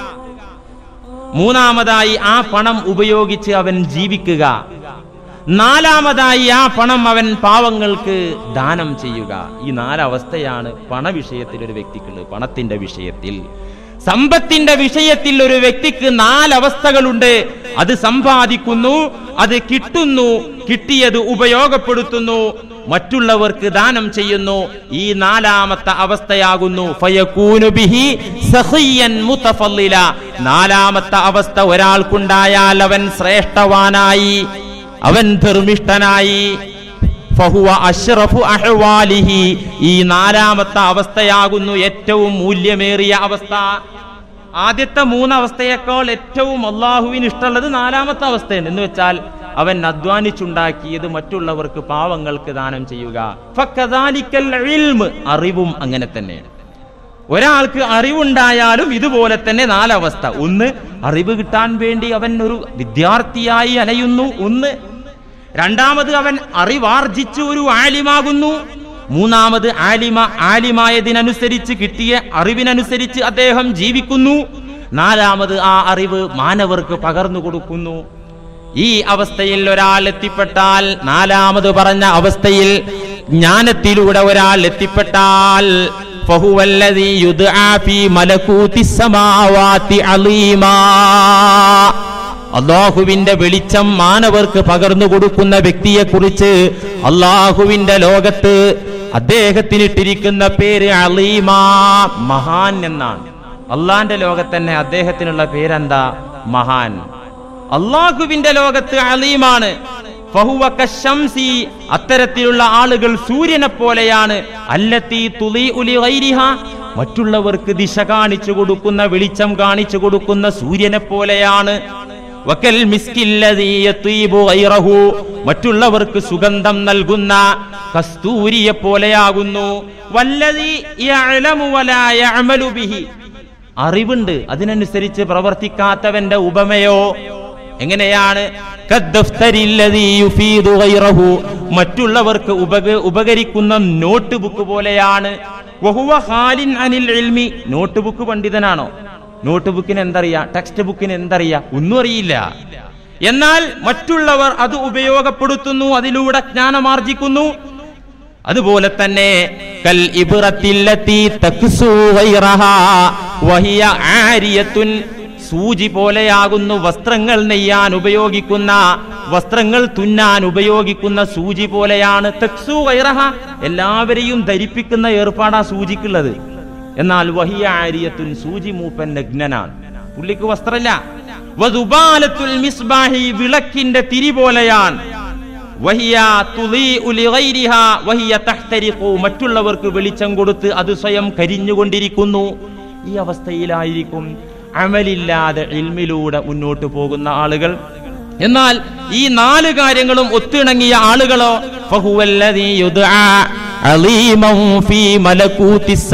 മൂന്നാമതായി ആ പണം ഉപയോഗിച്ച് അവൻ ജീവിക്കുക നാലാമതായി ആ പണം അവൻ പാവങ്ങൾക്ക് ദാനം ചെയ്യുക ഈ നാലവസ്ഥയാണ് പണവിഷയത്തിൽ ഒരു വ്യക്തിക്കുള്ളത് പണത്തിന്റെ വിഷയത്തിൽ സമ്പത്തിന്റെ വിഷയത്തിൽ ഒരു വ്യക്തിക്ക് നാലവസ്ഥകളുണ്ട് അത് സമ്പാദിക്കുന്നു അത് കിട്ടുന്നു കിട്ടിയത് ഉപയോഗപ്പെടുത്തുന്നു മറ്റുള്ളവർക്ക് ദാനം ചെയ്യുന്നു ഈ നാലാമത്തെ അവസ്ഥയാകുന്നു ഫയകൂനു ബിഹി സഖിയ്യൻ മുതഫല്ലില നാലാമത്തെ അവസ്ഥ ഒരാൾക്കുണ്ടായാൽ അവൻ ശ്രേഷ്ഠവാനായി അവൻ ധർമ്മിഷ്ഠനായി ഫഹുവ അഷ്റഫു അഹ്വാലിഹി ഈ നാലാമത്തെ അവസ്ഥയാകുന്നു ഏറ്റവും മൂല്യമേറിയ അവസ്ഥ ആദ്യത്തെ മൂന്നവസ്ഥയേക്കാൾ ഏറ്റവും അള്ളാഹുവിന് ഇഷ്ടമുള്ളത് നാലാമത്തെ അവസ്ഥയാണ് എന്ന് വെച്ചാൽ അവൻ അധ്വാനിച്ചുണ്ടാക്കിയത് മറ്റുള്ളവർക്ക് പാവങ്ങൾക്ക് ദാനം ചെയ്യുക ഫക്കദാലിക്കൽ ഇൽമ് അറിവും അങ്ങനെ തന്നെയാണ് ഒരാൾക്ക് അറിവുണ്ടായാലും ഇതുപോലെ തന്നെ നാലവസ്ഥ ഒന്ന് അറിവ് കിട്ടാൻ വേണ്ടി അവൻ ഒരു വിദ്യാർത്ഥിയായി അലയുന്നു ഒന്ന് രണ്ടാമത് അവൻ അറിവാർജിച്ച് ഒരു ആലിമാകുന്നു മൂന്നാമത് ആലിമ ആലിമായതിനനുസരിച്ച് കിട്ടിയ അറിവിനനുസരിച്ച് അദ്ദേഹം ജീവിക്കുന്നു നാലാമത് ആ അറിവ് മാനവർക്ക് പകർന്നു കൊടുക്കുന്നു ഈ അവസ്ഥയിൽ ഒരാൾ എത്തിപ്പെട്ടാൽ നാലാമത് പറഞ്ഞ അവസ്ഥയിൽ ജ്ഞാനത്തിലൂടെ ഒരാൾ എത്തിപ്പെട്ടാൽ ഫഹുവല്ലദീ യുദ്ആ ഫീ മലകൂതിസ് സമാവാതി അലീമാ അള്ളാഹുവിന്റെ വെളിച്ചം മാനവർക്ക് പകർന്നു കൊടുക്കുന്ന വ്യക്തിയെക്കുറിച്ച് അള്ളാഹുവിന്റെ ലോകത്ത് അദ്ദേഹത്തിനിട്ടിരിക്കുന്ന പേര് അലീമാ മഹാൻ എന്നാണ് അള്ളാന്റെ ലോകത്ത് തന്നെ അദ്ദേഹത്തിനുള്ള പേരെന്താ മഹാൻ അള്ളാഹുവിന്റെ ലോകത്ത് അലീമാണ് ഫഹുവ കശംസി അത്തരത്തിലുള്ള ആളുകൾ സൂര്യനെ പോലെയാണ് അല്ലത്തി തുളി ഉലി ഗൈരിഹ മറ്റുള്ളവർക്ക് ദിശ കാണിച്ചു കൊടുക്കുന്ന വെളിച്ചം കാണിച്ചു കൊടുക്കുന്ന സൂര്യനെ പോലെയാണ് വക്കൽ മിസ്കില്ലദീ യത്വീബു ഗൈറഹു മറ്റുള്ളവർക്ക് സുഗന്ധം നൽകുന്ന കസ്തൂരിയെ പോലെയാകുന്നു വല്ലദീ യഅലമു വലാ യഅമലു ബിഹി അറിവുണ്ട് അതിനനുസരിച്ച് പ്രവർത്തിക്കാത്തവന്റെ ഉപമയോ എങ്ങനെയാണ് കദ്ദഫ്തരില്ലദീ യുഫീദു ഗൈറഹു മറ്റുള്ളവർക്ക് ഉപക ഉപകരിക്കുന്ന നോട്ട് ബുക്ക് പോലെയാണ് വഹുവ ഖാലിൻ അനിൽ ഇൽമി നോട്ട് ബുക്ക് പണ്ഡിതനാണോ നോട്ട് ബുക്കിന് എന്തറിയാ ടെക്സ്റ്റ് ബുക്കിന് എന്തറിയാ ഒന്നും അറിയില്ല എന്നാൽ മറ്റുള്ളവർ അത് ഉപയോഗപ്പെടുത്തുന്നു അതിലൂടെ ജ്ഞാനമാർജിക്കുന്നു അതുപോലെ തന്നെ കൽ ഇബ്റത്തില്ലത്തി തക്സു ഗൈറഹാ വഹിയ ആരിയത്തുൻ സൂചി പോലെയാകുന്നു വസ്ത്രങ്ങൾ നെയ്യാൻ ഉപയോഗിക്കുന്ന വസ്ത്രങ്ങൾ തുന്നാൻ ഉപയോഗിക്കുന്ന സൂചി പോലെയാണ് തക്സു ഗൈറഹ എല്ലാവരെയും ധരിപ്പിക്കുന്ന ഏർപ്പാടാ സൂചിക്കുള്ളത് എന്നാൽ വഹിയ ആരിയത്തുൻ സൂചി മൂപ്പൻ നഗ്നനാണ് പുള്ളിക്ക് വസ്ത്രമില്ല വദുബാലത്തുൽ മിസ്ബാഹി വിളക്കിന്റെ തിരി പോലെയാണ് വഹിയ തുളീഉ ലിഗൈരിഹ വഹിയ തഹ്തരിഖു മറ്റുള്ളവർക്ക് വെളിച്ചം കൊടുത്ത് അത് സ്വയം കരിഞ്ഞുകൊണ്ടിരിക്കുന്നു ഈ അവസ്ഥയിലായിരിക്കും അമലില്ലാതെ ഇൽമിലൂടെ മുന്നോട്ട് പോകുന്ന ആളുകൾ എന്നാൽ ഈ നാല് കാര്യങ്ങളും ഒത്തിണങ്ങിയ ആളുകളോ ഫഹുവല്ലദീ യുദ്ആ അലീമൻ ഫീ മലകൂതിസ്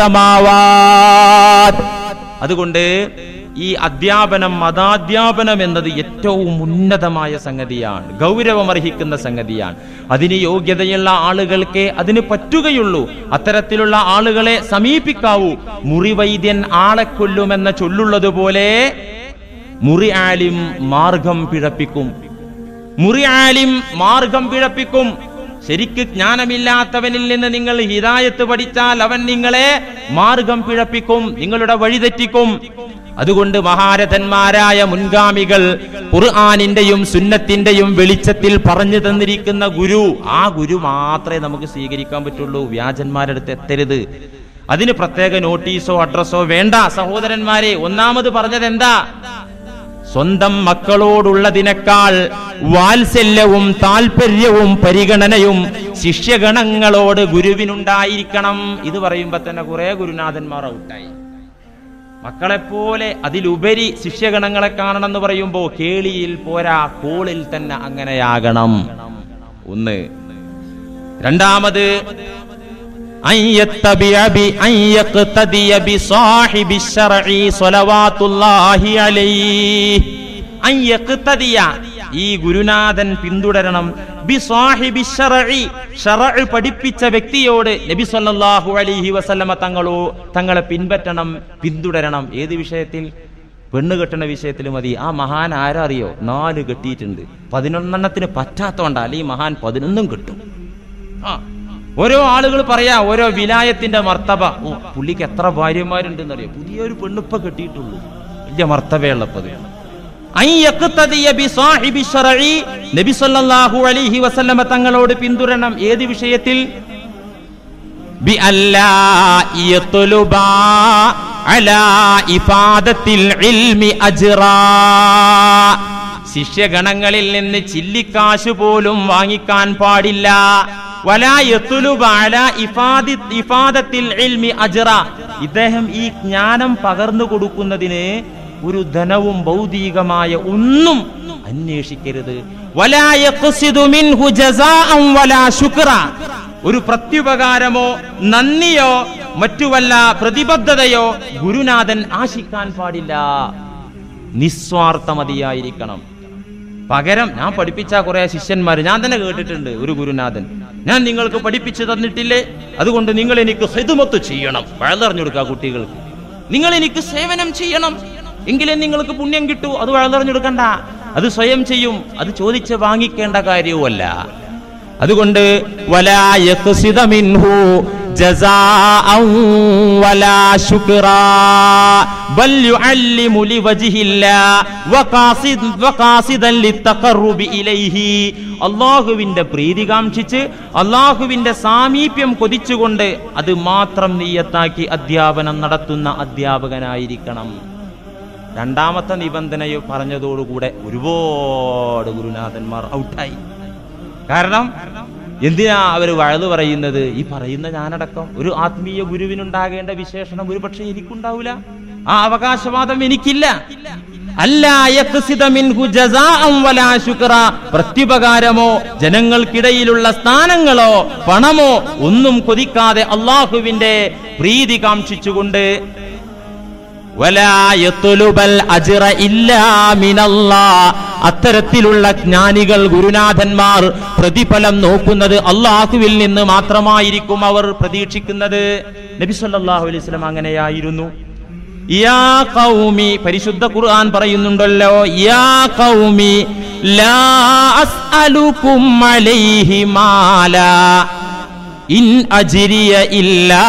സമാവാത് അതുകൊണ്ട് ഈ അധ്യാപനം മതാധ്യാപനം എന്നത് ഏറ്റവും ഉന്നതമായ സംഗതിയാണ് ഗൗരവമർഹിക്കുന്ന സംഗതിയാണ് അതിന് യോഗ്യതയുള്ള ആളുകൾക്ക് അതിന് പറ്റുകയുള്ളൂ അത്തരത്തിലുള്ള ആളുകളെ സമീപിക്കാവൂ മുറിവൈദ്യൻ ആളെ കൊല്ലുമെന്ന ചൊല്ലുള്ളത് പോലെ മുറി ആലിം മാർഗം പിഴപ്പിക്കും മുറി ആലിം മാർഗം പിഴപ്പിക്കും ശരിക്ക് ജ്ഞാനമില്ലാത്തവനിൽ നിന്ന് നിങ്ങൾ ഹിദായത്ത് പഠിച്ചാൽ അവൻ നിങ്ങളെ മാർഗം പിഴപ്പിക്കും നിങ്ങളുടെ വഴിതെറ്റിക്കും അതുകൊണ്ട് മഹാരഥന്മാരായ മുൻഗാമികൾ ഖുർആാനിന്റെയും സുന്നത്തിന്റെയും വെളിച്ചത്തിൽ പറഞ്ഞു തന്നിരിക്കുന്ന ഗുരു ആ ഗുരു മാത്രമേ നമുക്ക് സ്വീകരിക്കാൻ പറ്റുള്ളൂ വ്യാജന്മാരുടെ അടുത്ത് എത്തരുത് അതിന് പ്രത്യേക നോട്ടീസോ അഡ്രസ്സോ വേണ്ട സഹോദരന്മാരെ ഒന്നാമത് പറഞ്ഞത് എന്താ സ്വന്തം മക്കളോടുള്ളതിനേക്കാൾ വാത്സല്യവും താല്പര്യവും പരിഗണനയും ശിഷ്യഗണങ്ങളോട് ഗുരുവിനുണ്ടായിരിക്കണം ഇത് പറയുമ്പോ തന്നെ കുറെ ഗുരുനാഥന്മാർ ഔട്ടായി മക്കളെപ്പോലെ അതിലുപരി ശിഷ്യഗണങ്ങളെ കാണണം എന്ന് പറയുമ്പോ കേളിയിൽ പോരാ കോളിൽ തന്നെ അങ്ങനെയാകണം ഒന്ന് രണ്ടാമത് أن يتبع ب- أن يقتدي بصاحب الشرع صلوات الله عليه أن يقتدي ഈ ഗുരുനാഥൻ പിന്തുടരണം ബി സാഹിബി ശറഇ ശറഅ് പഠിപ്പിച്ച വ്യക്തിയോട് നബി സല്ലല്ലാഹു അലൈഹി വസല്ലമ തങ്ങളോ തങ്ങളെ പിൻപറ്റണം പിന്തുടരണം ഏത് വിഷയത്തിൽ പെണ്ണ് കെട്ടുന്ന വിഷയത്തിൽ മതി ആ മഹാൻ ആരാ അറിയോ നാല് കെട്ടിയിട്ടുണ്ട് പതിനൊന്നെണ്ണത്തിന് പറ്റാത്തോണ്ടാ ഈ മഹാൻ പതിനൊന്നും കിട്ടും ആ ഓരോ ആളുകൾ പറയാ ഓരോ വിലായത്തിന്റെ മർത്തബ ഓ പുള്ളിക്ക് എത്ര ഭാര്യമാരുണ്ടെന്ന് അറിയാം പുതിയൊരു പെണ്ണിപ്പ കെട്ടിയിട്ടുള്ളൂ വലിയ മർത്തബയുള്ളപ്പത് നബി സല്ലല്ലാഹു അലൈഹി വസല്ലമ തങ്ങളോട് പിന്തുടരണം ഏത് വിഷയത്തിൽ بألا يطلبا على إفادة العلم أجرا ശിഷ്യഗണങ്ങളിൽ നിന്ന് ചില്ലിക്കാശ് പോലും വാങ്ങിക്കാൻ പാടില്ല വലാ യത്ലുബ അലാ ഇഫാദി ഇഫാദത്തിൽ ഇൽമി അജ്റ ഇദ്ദേഹം ഈ ജ്ഞാനം പകർന്നു കൊടുക്കുന്നതിന് ഒരു ധനവും ഭൗതികമായ ഒന്നും അന്വേഷിക്കരുത് വലാ യഖ്സിദു മിൻഹു ജസാഅൻ വലാ ശുക്ര ഒരു പ്രത്യുപകാരമോ നന്ദിയോ മറ്റു വല്ല പ്രതിബദ്ധതയോ ഗുരുനാഥൻ ആശിക്കാൻ പാടില്ല നിസ്വാർത്ഥമതിയായിരിക്കണം പകരം ഞാൻ പഠിപ്പിച്ച കുറെ ശിഷ്യന്മാർ ഞാൻ തന്നെ കേട്ടിട്ടുണ്ട് ഒരു ഗുരുനാഥൻ ഞാൻ നിങ്ങൾക്ക് പഠിപ്പിച്ചു തന്നിട്ടില്ലേ അതുകൊണ്ട് നിങ്ങൾ എനിക്ക് ഹിദുമത്ത് ചെയ്യണം വഴലറിഞ്ഞു കൊടുക്കുക കുട്ടികൾക്ക് നിങ്ങൾ എനിക്ക് സേവനം ചെയ്യണം എങ്കിലേ നിങ്ങൾക്ക് പുണ്യം കിട്ടൂ അത് വഴലറിഞ്ഞു കൊടുക്കണ്ട അത് സ്വയം ചെയ്യും അത് ചോദിച്ച് വാങ്ങിക്കേണ്ട കാര്യവുമല്ല അതുകൊണ്ട് വലാ യഖ്സിദ മിൻഹു ജസാഅൻ വലാ ശുക്റാ ബൽ യുഅല്ലിമു ലിവജ്ഹില്ലാ വഖാസിദ് വഖാസിദൻ ലിത്തഖർറുബി ഇലൈഹി അല്ലാഹുവിന്റെ പ്രീതി കാംക്ഷിച്ച് അല്ലാഹുവിന്റെ സാമീപ്യം കൊതിച്ചുകൊണ്ട് അത് മാത്രം നീയത്താക്കി അധ്യാപനം നടത്തുന്ന അധ്യാപകനായിരിക്കണം രണ്ടാമത്തെ നിബന്ധന പറഞ്ഞതോടുകൂടെ ഒരുപാട് ഗുരുനാഥന്മാർ ഔട്ടായി കാരണം എന്തിനാ അവർ വഴുതു പറയുന്നത് ഈ പറയുന്ന ഞാനടക്കം ഒരു ആത്മീയ ഗുരുവിനുണ്ടാകേണ്ട വിശേഷണം ഒരു പക്ഷേ എനിക്കുണ്ടാവില്ല ആ അവകാശവാദം എനിക്കില്ല അല്ല യഖ്സിദ മിൻഹു ജസാഅൻ വലാ ശുക്ര പ്രത്യുപകാരമോ ജനങ്ങൾക്കിടയിലുള്ള സ്ഥാനങ്ങളോ പണമോ ഒന്നും കൊതിക്കാതെ അള്ളാഹുവിന്റെ പ്രീതി കാംക്ഷിച്ചുകൊണ്ട് വലാ യത്ലുബൽ അജ്റ ഇല്ലാ മിനല്ലാഹ് അത്തരത്തിലുള്ള ജ്ഞാനികൾ ഗുരുനാഥന്മാർ പ്രതിഫലം നോക്കുന്നത് അള്ളാഹുവിൽ നിന്ന് മാത്രമായിരിക്കും അവർ പ്രതീക്ഷിക്കുന്നത് നബി സല്ലല്ലാഹു അലൈഹി വസല്ലം അങ്ങനെയായിരുന്നു യാ ഖൗമി പരിശുദ്ധ ഖുർആൻ പറയുന്നുണ്ടല്ലോ യാ ഖൗമി ലാ അസ്അലുക്കും അലൈഹി മാലാ ഇൻ അജ്രിയ ഇല്ലാ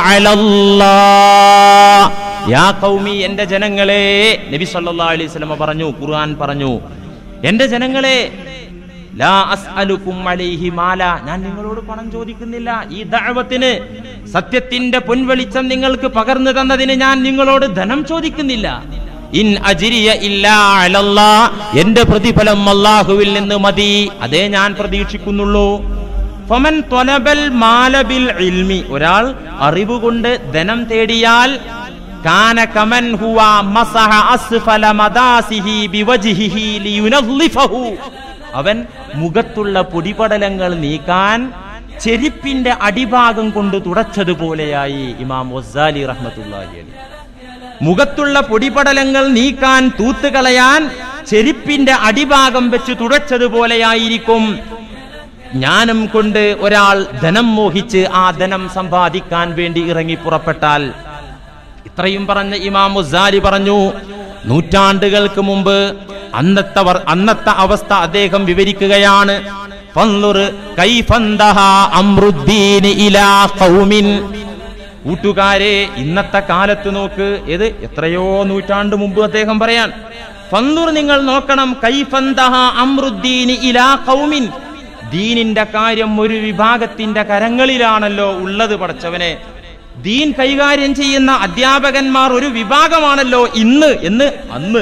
അലല്ലാഹ് യാ കൗമി എന്റെ ജനങ്ങളെ നബി സല്ലല്ലാഹു അലൈഹി വസല്ലമ പറഞ്ഞു ഖുർആൻ പറഞ്ഞു എന്റെ ജനങ്ങളെ ലാ അസ്അലുക്കും അലൈഹി മാല ഞാൻ നിങ്ങളോട് പണം ചോദിക്കുന്നില്ല ഈ ദഅവത്തിന് സത്യത്തിന്റെ പൊൻവെളിച്ചം നിങ്ങൾക്ക് പകർന്നു തന്നതിന് ഞാൻ നിങ്ങളോട് ധനം ചോദിക്കുന്നില്ല ഇൻ അജിരിയ ഇല്ലാ അലല്ലാ എന്റെ പ്രതിഫലം അല്ലാഹുവിൽ നിന്ന് മതി അതേ ഞാൻ പ്രതീക്ഷിക്കുന്നുള്ളൂ ഫമൻ ത്വലബൽ മാലബിൽ ഇൽമി ഒരാൾ അറിവ് കൊണ്ട് ധനം തേടിയാൽ കാന കമൻ ഹുവ മസഹ അസ്ഫല മദാസിഹി ബിവജ്ഹിഹി ലിയുനദ്ലിഫഹു അവൻ മുഖത്തുള്ള പൊടിപടലങ്ങൾ നീക്കാൻ ചെരിപ്പിന്റെ അടിഭാഗം കൊണ്ട് തുടച്ചതുപോലെയായി ഇമാം വസ്സാലി റഹ്മത്തുള്ളാഹി അലൈഹി മുഖത്തുള്ള പൊടിപടലങ്ങൾ നീക്കാൻ തൂത്തുകളയാൻ ചെരിപ്പിന്റെ അടിഭാഗം വെച്ച് തുടച്ചതുപോലെയായിരിക്കും ജ്ഞാനം കൊണ്ട് ഒരാൾ ധനം മോഹിച്ച് ആ ധനം സമ്പാദിക്കാൻ വേണ്ടി ഇറങ്ങി പുറപ്പെട്ടാൽ ഇത്രയും പറഞ്ഞ ഇമാം മുസാരി പറഞ്ഞു നൂറ്റാണ്ടുകൾക്ക് മുമ്പ് അന്നത്തെ വർ- അന്നത്തെ അവസ്ഥ അദ്ദേഹം വിവരിക്കുകയാണ് ഫൻളുർ കൈഫന്തഹ അമ്രുദ്ദീൻ ഇലാ ഖൗമിൻ കൂട്ടുകാരെ ഇന്നത്തെ കാലത്ത് നോക്ക് ഇത് എത്രയോ നൂറ്റാണ്ട് മുമ്പ് അദ്ദേഹം പറയാൻ ഫന്ദുർ നിങ്ങൾ നോക്കണം കൈഫന്തഹ അമ്രുദ്ദീൻ ഇലാ ഖൗമിൻ ദീനിന്റെ കാര്യം ഒരു വിഭാഗത്തിന്റെ കരങ്ങളിലാണല്ലോ ഉള്ളത് പടച്ചവനെ ദീൻ കൈകാര്യം ചെയ്യുന്ന അധ്യാപകന്മാർ ഒരു വിഭാഗമാണല്ലോ ഇന്ന് എന്ന് അന്ന്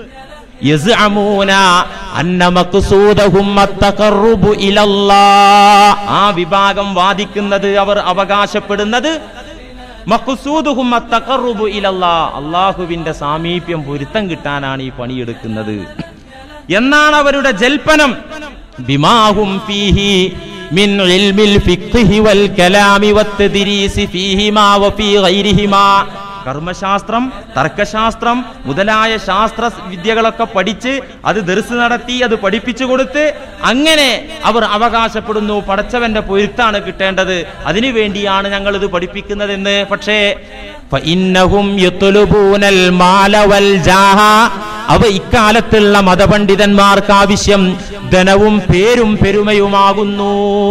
യസ്അമൂന അന്ന മഖ്സൂദഹും അത്തഖർറുബു ഇലല്ലാഹ് ആ വിഭാഗം വാദിക്കുന്നത് അവർ അവകാശപ്പെടുന്നത് മഖ്സൂദുഹും അത്തഖർറുബു ഇലല്ലാഹ് അള്ളാഹുവിന്റെ സാമീപ്യം പൊരുത്തം കിട്ടാനാണ് ഈ പണിയെടുക്കുന്നത് എന്നാണ് അവരുടെ ജൽപ്പനം ബിമാഹും ഫീഹി മിൻ ഇൽമിൽ ഫിഖ്ഹി വൽ കലാമി വത്തദ്രീസി ഫീഹിമാ വഫീ ഗൈരിഹിമാ കർമ്മശാസ്ത്രം തർക്കശാസ്ത്രം മുതലായ ശാസ്ത്ര വിദ്യകളൊക്കെ പഠിച്ച് അത് ദർസ് നടത്തി അത് പഠിപ്പിച്ചു കൊടുത്ത് അങ്ങനെ അവർ അവകാശപ്പെടുന്നു പടച്ചവന്റെ പൊരുത്താണ് കിട്ടേണ്ടത് അതിനു വേണ്ടിയാണ് ഞങ്ങൾ ഇത് പഠിപ്പിക്കുന്നതെന്ന് പക്ഷേ ഫഇന്നഹും യത്ലുബൂനൽ മാല വൽ ജാഹ അവ ഇക്കാലത്തുള്ള മതപണ്ഡിതന്മാർക്ക് ആവശ്യം ധനവും പേരും പെരുമയുമാകുന്നു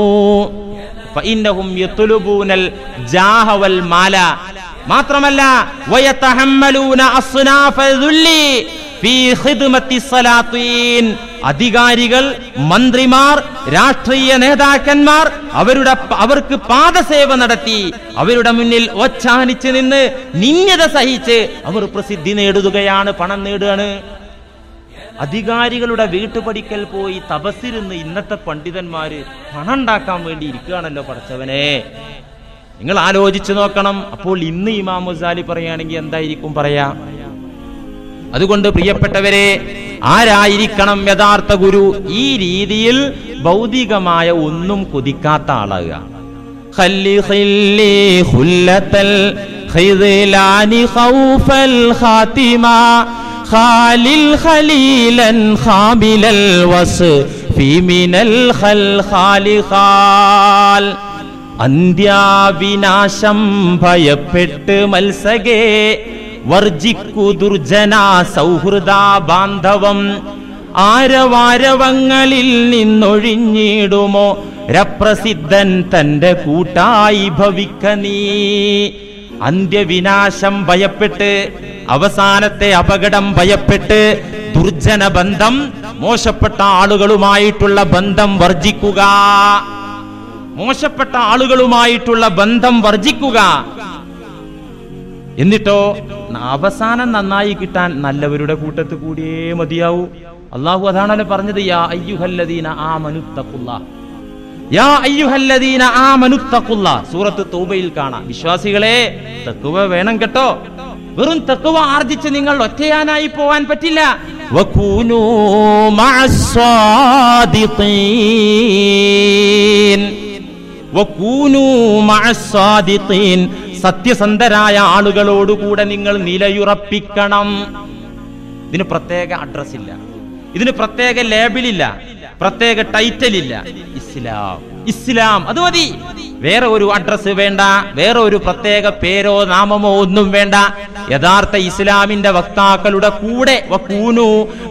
ഫഇന്നഹും യത്ലുബൂനൽ ജാഹ വൽ മാല മാത്രമല്ല വയതഹമ്മലൂന അസ്നാഫ ദുല്ലി ഫീ ഖിദ്മത്തി സലാത്തീൻ അധികാരികൾ മന്ത്രിമാർ രാഷ്ട്രീയ നേതാക്കന്മാർ അവരുടെ അവർക്ക് പാദസേവ നടത്തി അവരുടെ മുന്നിൽ ഒച്ചാനിച്ച് നിന്ന് നിന്യത സഹിച്ച് അവർ പ്രസിദ്ധി നേടുകയാണ് പണം നേടുകയാണ് അധികാരികളുടെ വീട്ടുപടിക്കൽ പോയി തപസ്സിരുന്ന് ഇന്നത്തെ പണ്ഡിതന്മാര് പണം ഉണ്ടാക്കാൻ വേണ്ടി ഇരിക്കുകയാണല്ലോ പടച്ചവനെ നിങ്ങൾ ആലോചിച്ചു നോക്കണം അപ്പോൾ ഇന്ന് ഇമാം മുസാലി പറയുകയാണെങ്കിൽ എന്തായിരിക്കും പറയാ അതുകൊണ്ട് പ്രിയപ്പെട്ടവരെ ആരായിരിക്കണം യഥാർത്ഥ ഗുരു ഈ രീതിയിൽ ഭൗതികമായ ഒന്നും കൊതിക്കാത്ത ആളാകുക خلي خلي خلة الخذلان خوف الخاتمة خالل خليلا خامل الوصف في من الخلخال خال അന്ത്യാവിനാശം ഭയപ്പെട്ട് മത്സകേ വർജിക്കു ദുർജന സൗഹൃദ ബാന്ധവം ആരവാരവങ്ങളിൽ നിന്നൊഴിഞ്ഞിടുമോ രപ്രസിദ്ധൻ തന്റെ കൂട്ടായി ഭവിക്ക നീ അന്ത്യവിനാശം ഭയപ്പെട്ട് അവസാനത്തെ അപകടം ഭയപ്പെട്ട് ദുർജന ബന്ധം മോശപ്പെട്ട ആളുകളുമായിട്ടുള്ള ബന്ധം വർജിക്കുക മോശപ്പെട്ട ആളുകളുമായിട്ടുള്ള ബന്ധം വർജിക്കുക എന്നിട്ടോ അവസാനം നന്നായി കിട്ടാൻ നല്ലവരുടെ കൂട്ടത്ത് കൂടിയേ മതിയാവൂ അള്ളാഹു അതാണല്ലോ പറഞ്ഞത് യാ അയ്യുഹല്ലദീന ആ മനുത്തക്കുള്ള യാ അയ്യുഹല്ലദീന ആ മനുത്തക്കുള്ള സൂറത്ത് തൗബയിൽ കാണാം വിശ്വാസികളെ തക്കുവ വേണം കേട്ടോ വെറും തക്കുവ ആർജിച്ച് നിങ്ങൾ ഒറ്റയാനായി പോവാൻ പറ്റില്ല വകൂനൂ മഅസ്സാദിഖീൻ വകൂനൂ മഅസ്സാദിഖീൻ സത്യസന്ധരായ ആളുകളോടുകൂടെ നിങ്ങൾ നിലയുറപ്പിക്കണം ഇതിന് പ്രത്യേക അഡ്രസ് ഇല്ല ഇതിന് പ്രത്യേക ലേബിളില്ല പ്രത്യേക ടൈറ്റൽ ഇല്ല ഇസ്ലാം ഇസ്ലാം അത് മതി വേറെ ഒരു അഡ്രസ് വേണ്ട വേറെ ഒരു പ്രത്യേക പേരോ നാമമോ ഒന്നും വേണ്ട യഥാർത്ഥ ഇസ്ലാമിന്റെ വക്താക്കളുടെ കൂടെ വക്കൂനു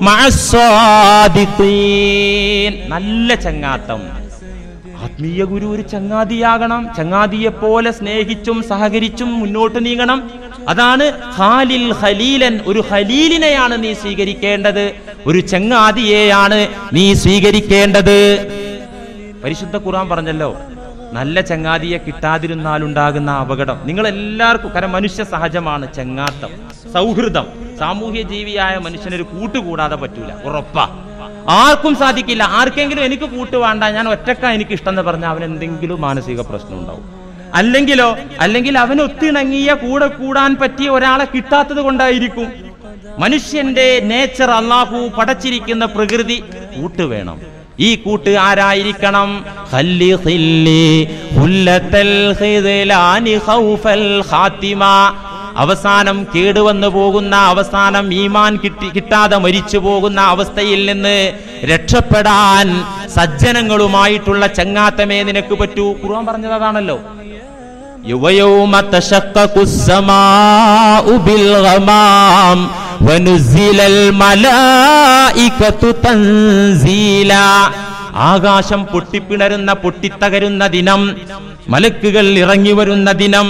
മഅസ്സാദിഖീൻ. നല്ല ചങ്ങാത്തം ആത്മീയ ഗുരു ഒരു ചങ്ങാതിയാകണം ചങ്ങാതിയെ പോലെ സ്നേഹിച്ചും സഹകരിച്ചും മുന്നോട്ട് നീങ്ങണം അതാണ് ഖാലിൽ ഖലീലൻ ഒരു ഖലീലിനെയാണ് നീ സ്വീകരിക്കേണ്ടത് ഒരു ചങ്ങാതിയെയാണ് നീ സ്വീകരിക്കേണ്ടത് പരിശുദ്ധ ഖുർആൻ പറഞ്ഞല്ലോ നല്ല ചങ്ങാതിയെ കിട്ടാതിരുന്നാലുണ്ടാകുന്ന അപകടം നിങ്ങൾ എല്ലാവർക്കും കാരണം മനുഷ്യ സഹജമാണ് ചങ്ങാത്തം സൗഹൃദം സാമൂഹ്യ ജീവിയായ മനുഷ്യനൊരു കൂട്ടുകൂടാതെ പറ്റൂല ഉറപ്പാ ആർക്കും സാധിക്കില്ല ആർക്കെങ്കിലും എനിക്ക് കൂട്ട് വേണ്ട ഞാൻ ഒറ്റക്ക എനിക്ക് ഇഷ്ടം എന്ന് പറഞ്ഞാൽ അവൻ എന്തെങ്കിലും മാനസിക പ്രശ്നം ഉണ്ടാവും അല്ലെങ്കിലോ അല്ലെങ്കിൽ അവൻ ഒത്തിണങ്ങിയ കൂടെ കൂടാൻ പറ്റിയ ഒരാളെ കിട്ടാത്തത് കൊണ്ടായിരിക്കും മനുഷ്യന്റെ നേച്ചർ അള്ളാഹു പടച്ചിരിക്കുന്ന പ്രകൃതി കൂട്ട് വേണം ഈ കൂട്ട് ആരായിരിക്കണം ഖല്ലി ഖില്ലി ഹുല്ലത്തൽ ഖിദ്ലാനി ഖൗഫൽ ഖാത്തിമ അവസാനം കേടുവന്നു പോകുന്ന അവസാനം ഈമാൻ കിട്ടി കിട്ടാതെ മരിച്ചു പോകുന്ന അവസ്ഥയിൽ നിന്ന് രക്ഷപ്പെടാൻ സജ്ജനങ്ങളുമായിട്ടുള്ള ചങ്ങാത്തമേ നിനക്ക് പറ്റൂ ഖുർആൻ പറഞ്ഞത് അതാണല്ലോ يوم تشقق السماء بالغمام ونزل الملائكة تنزيلا ആകാശം പൊട്ടിപ്പിണരുന്ന പൊട്ടിത്തകരുന്ന ദിനം മലക്കുകൾ ഇറങ്ങി വരുന്ന ദിനം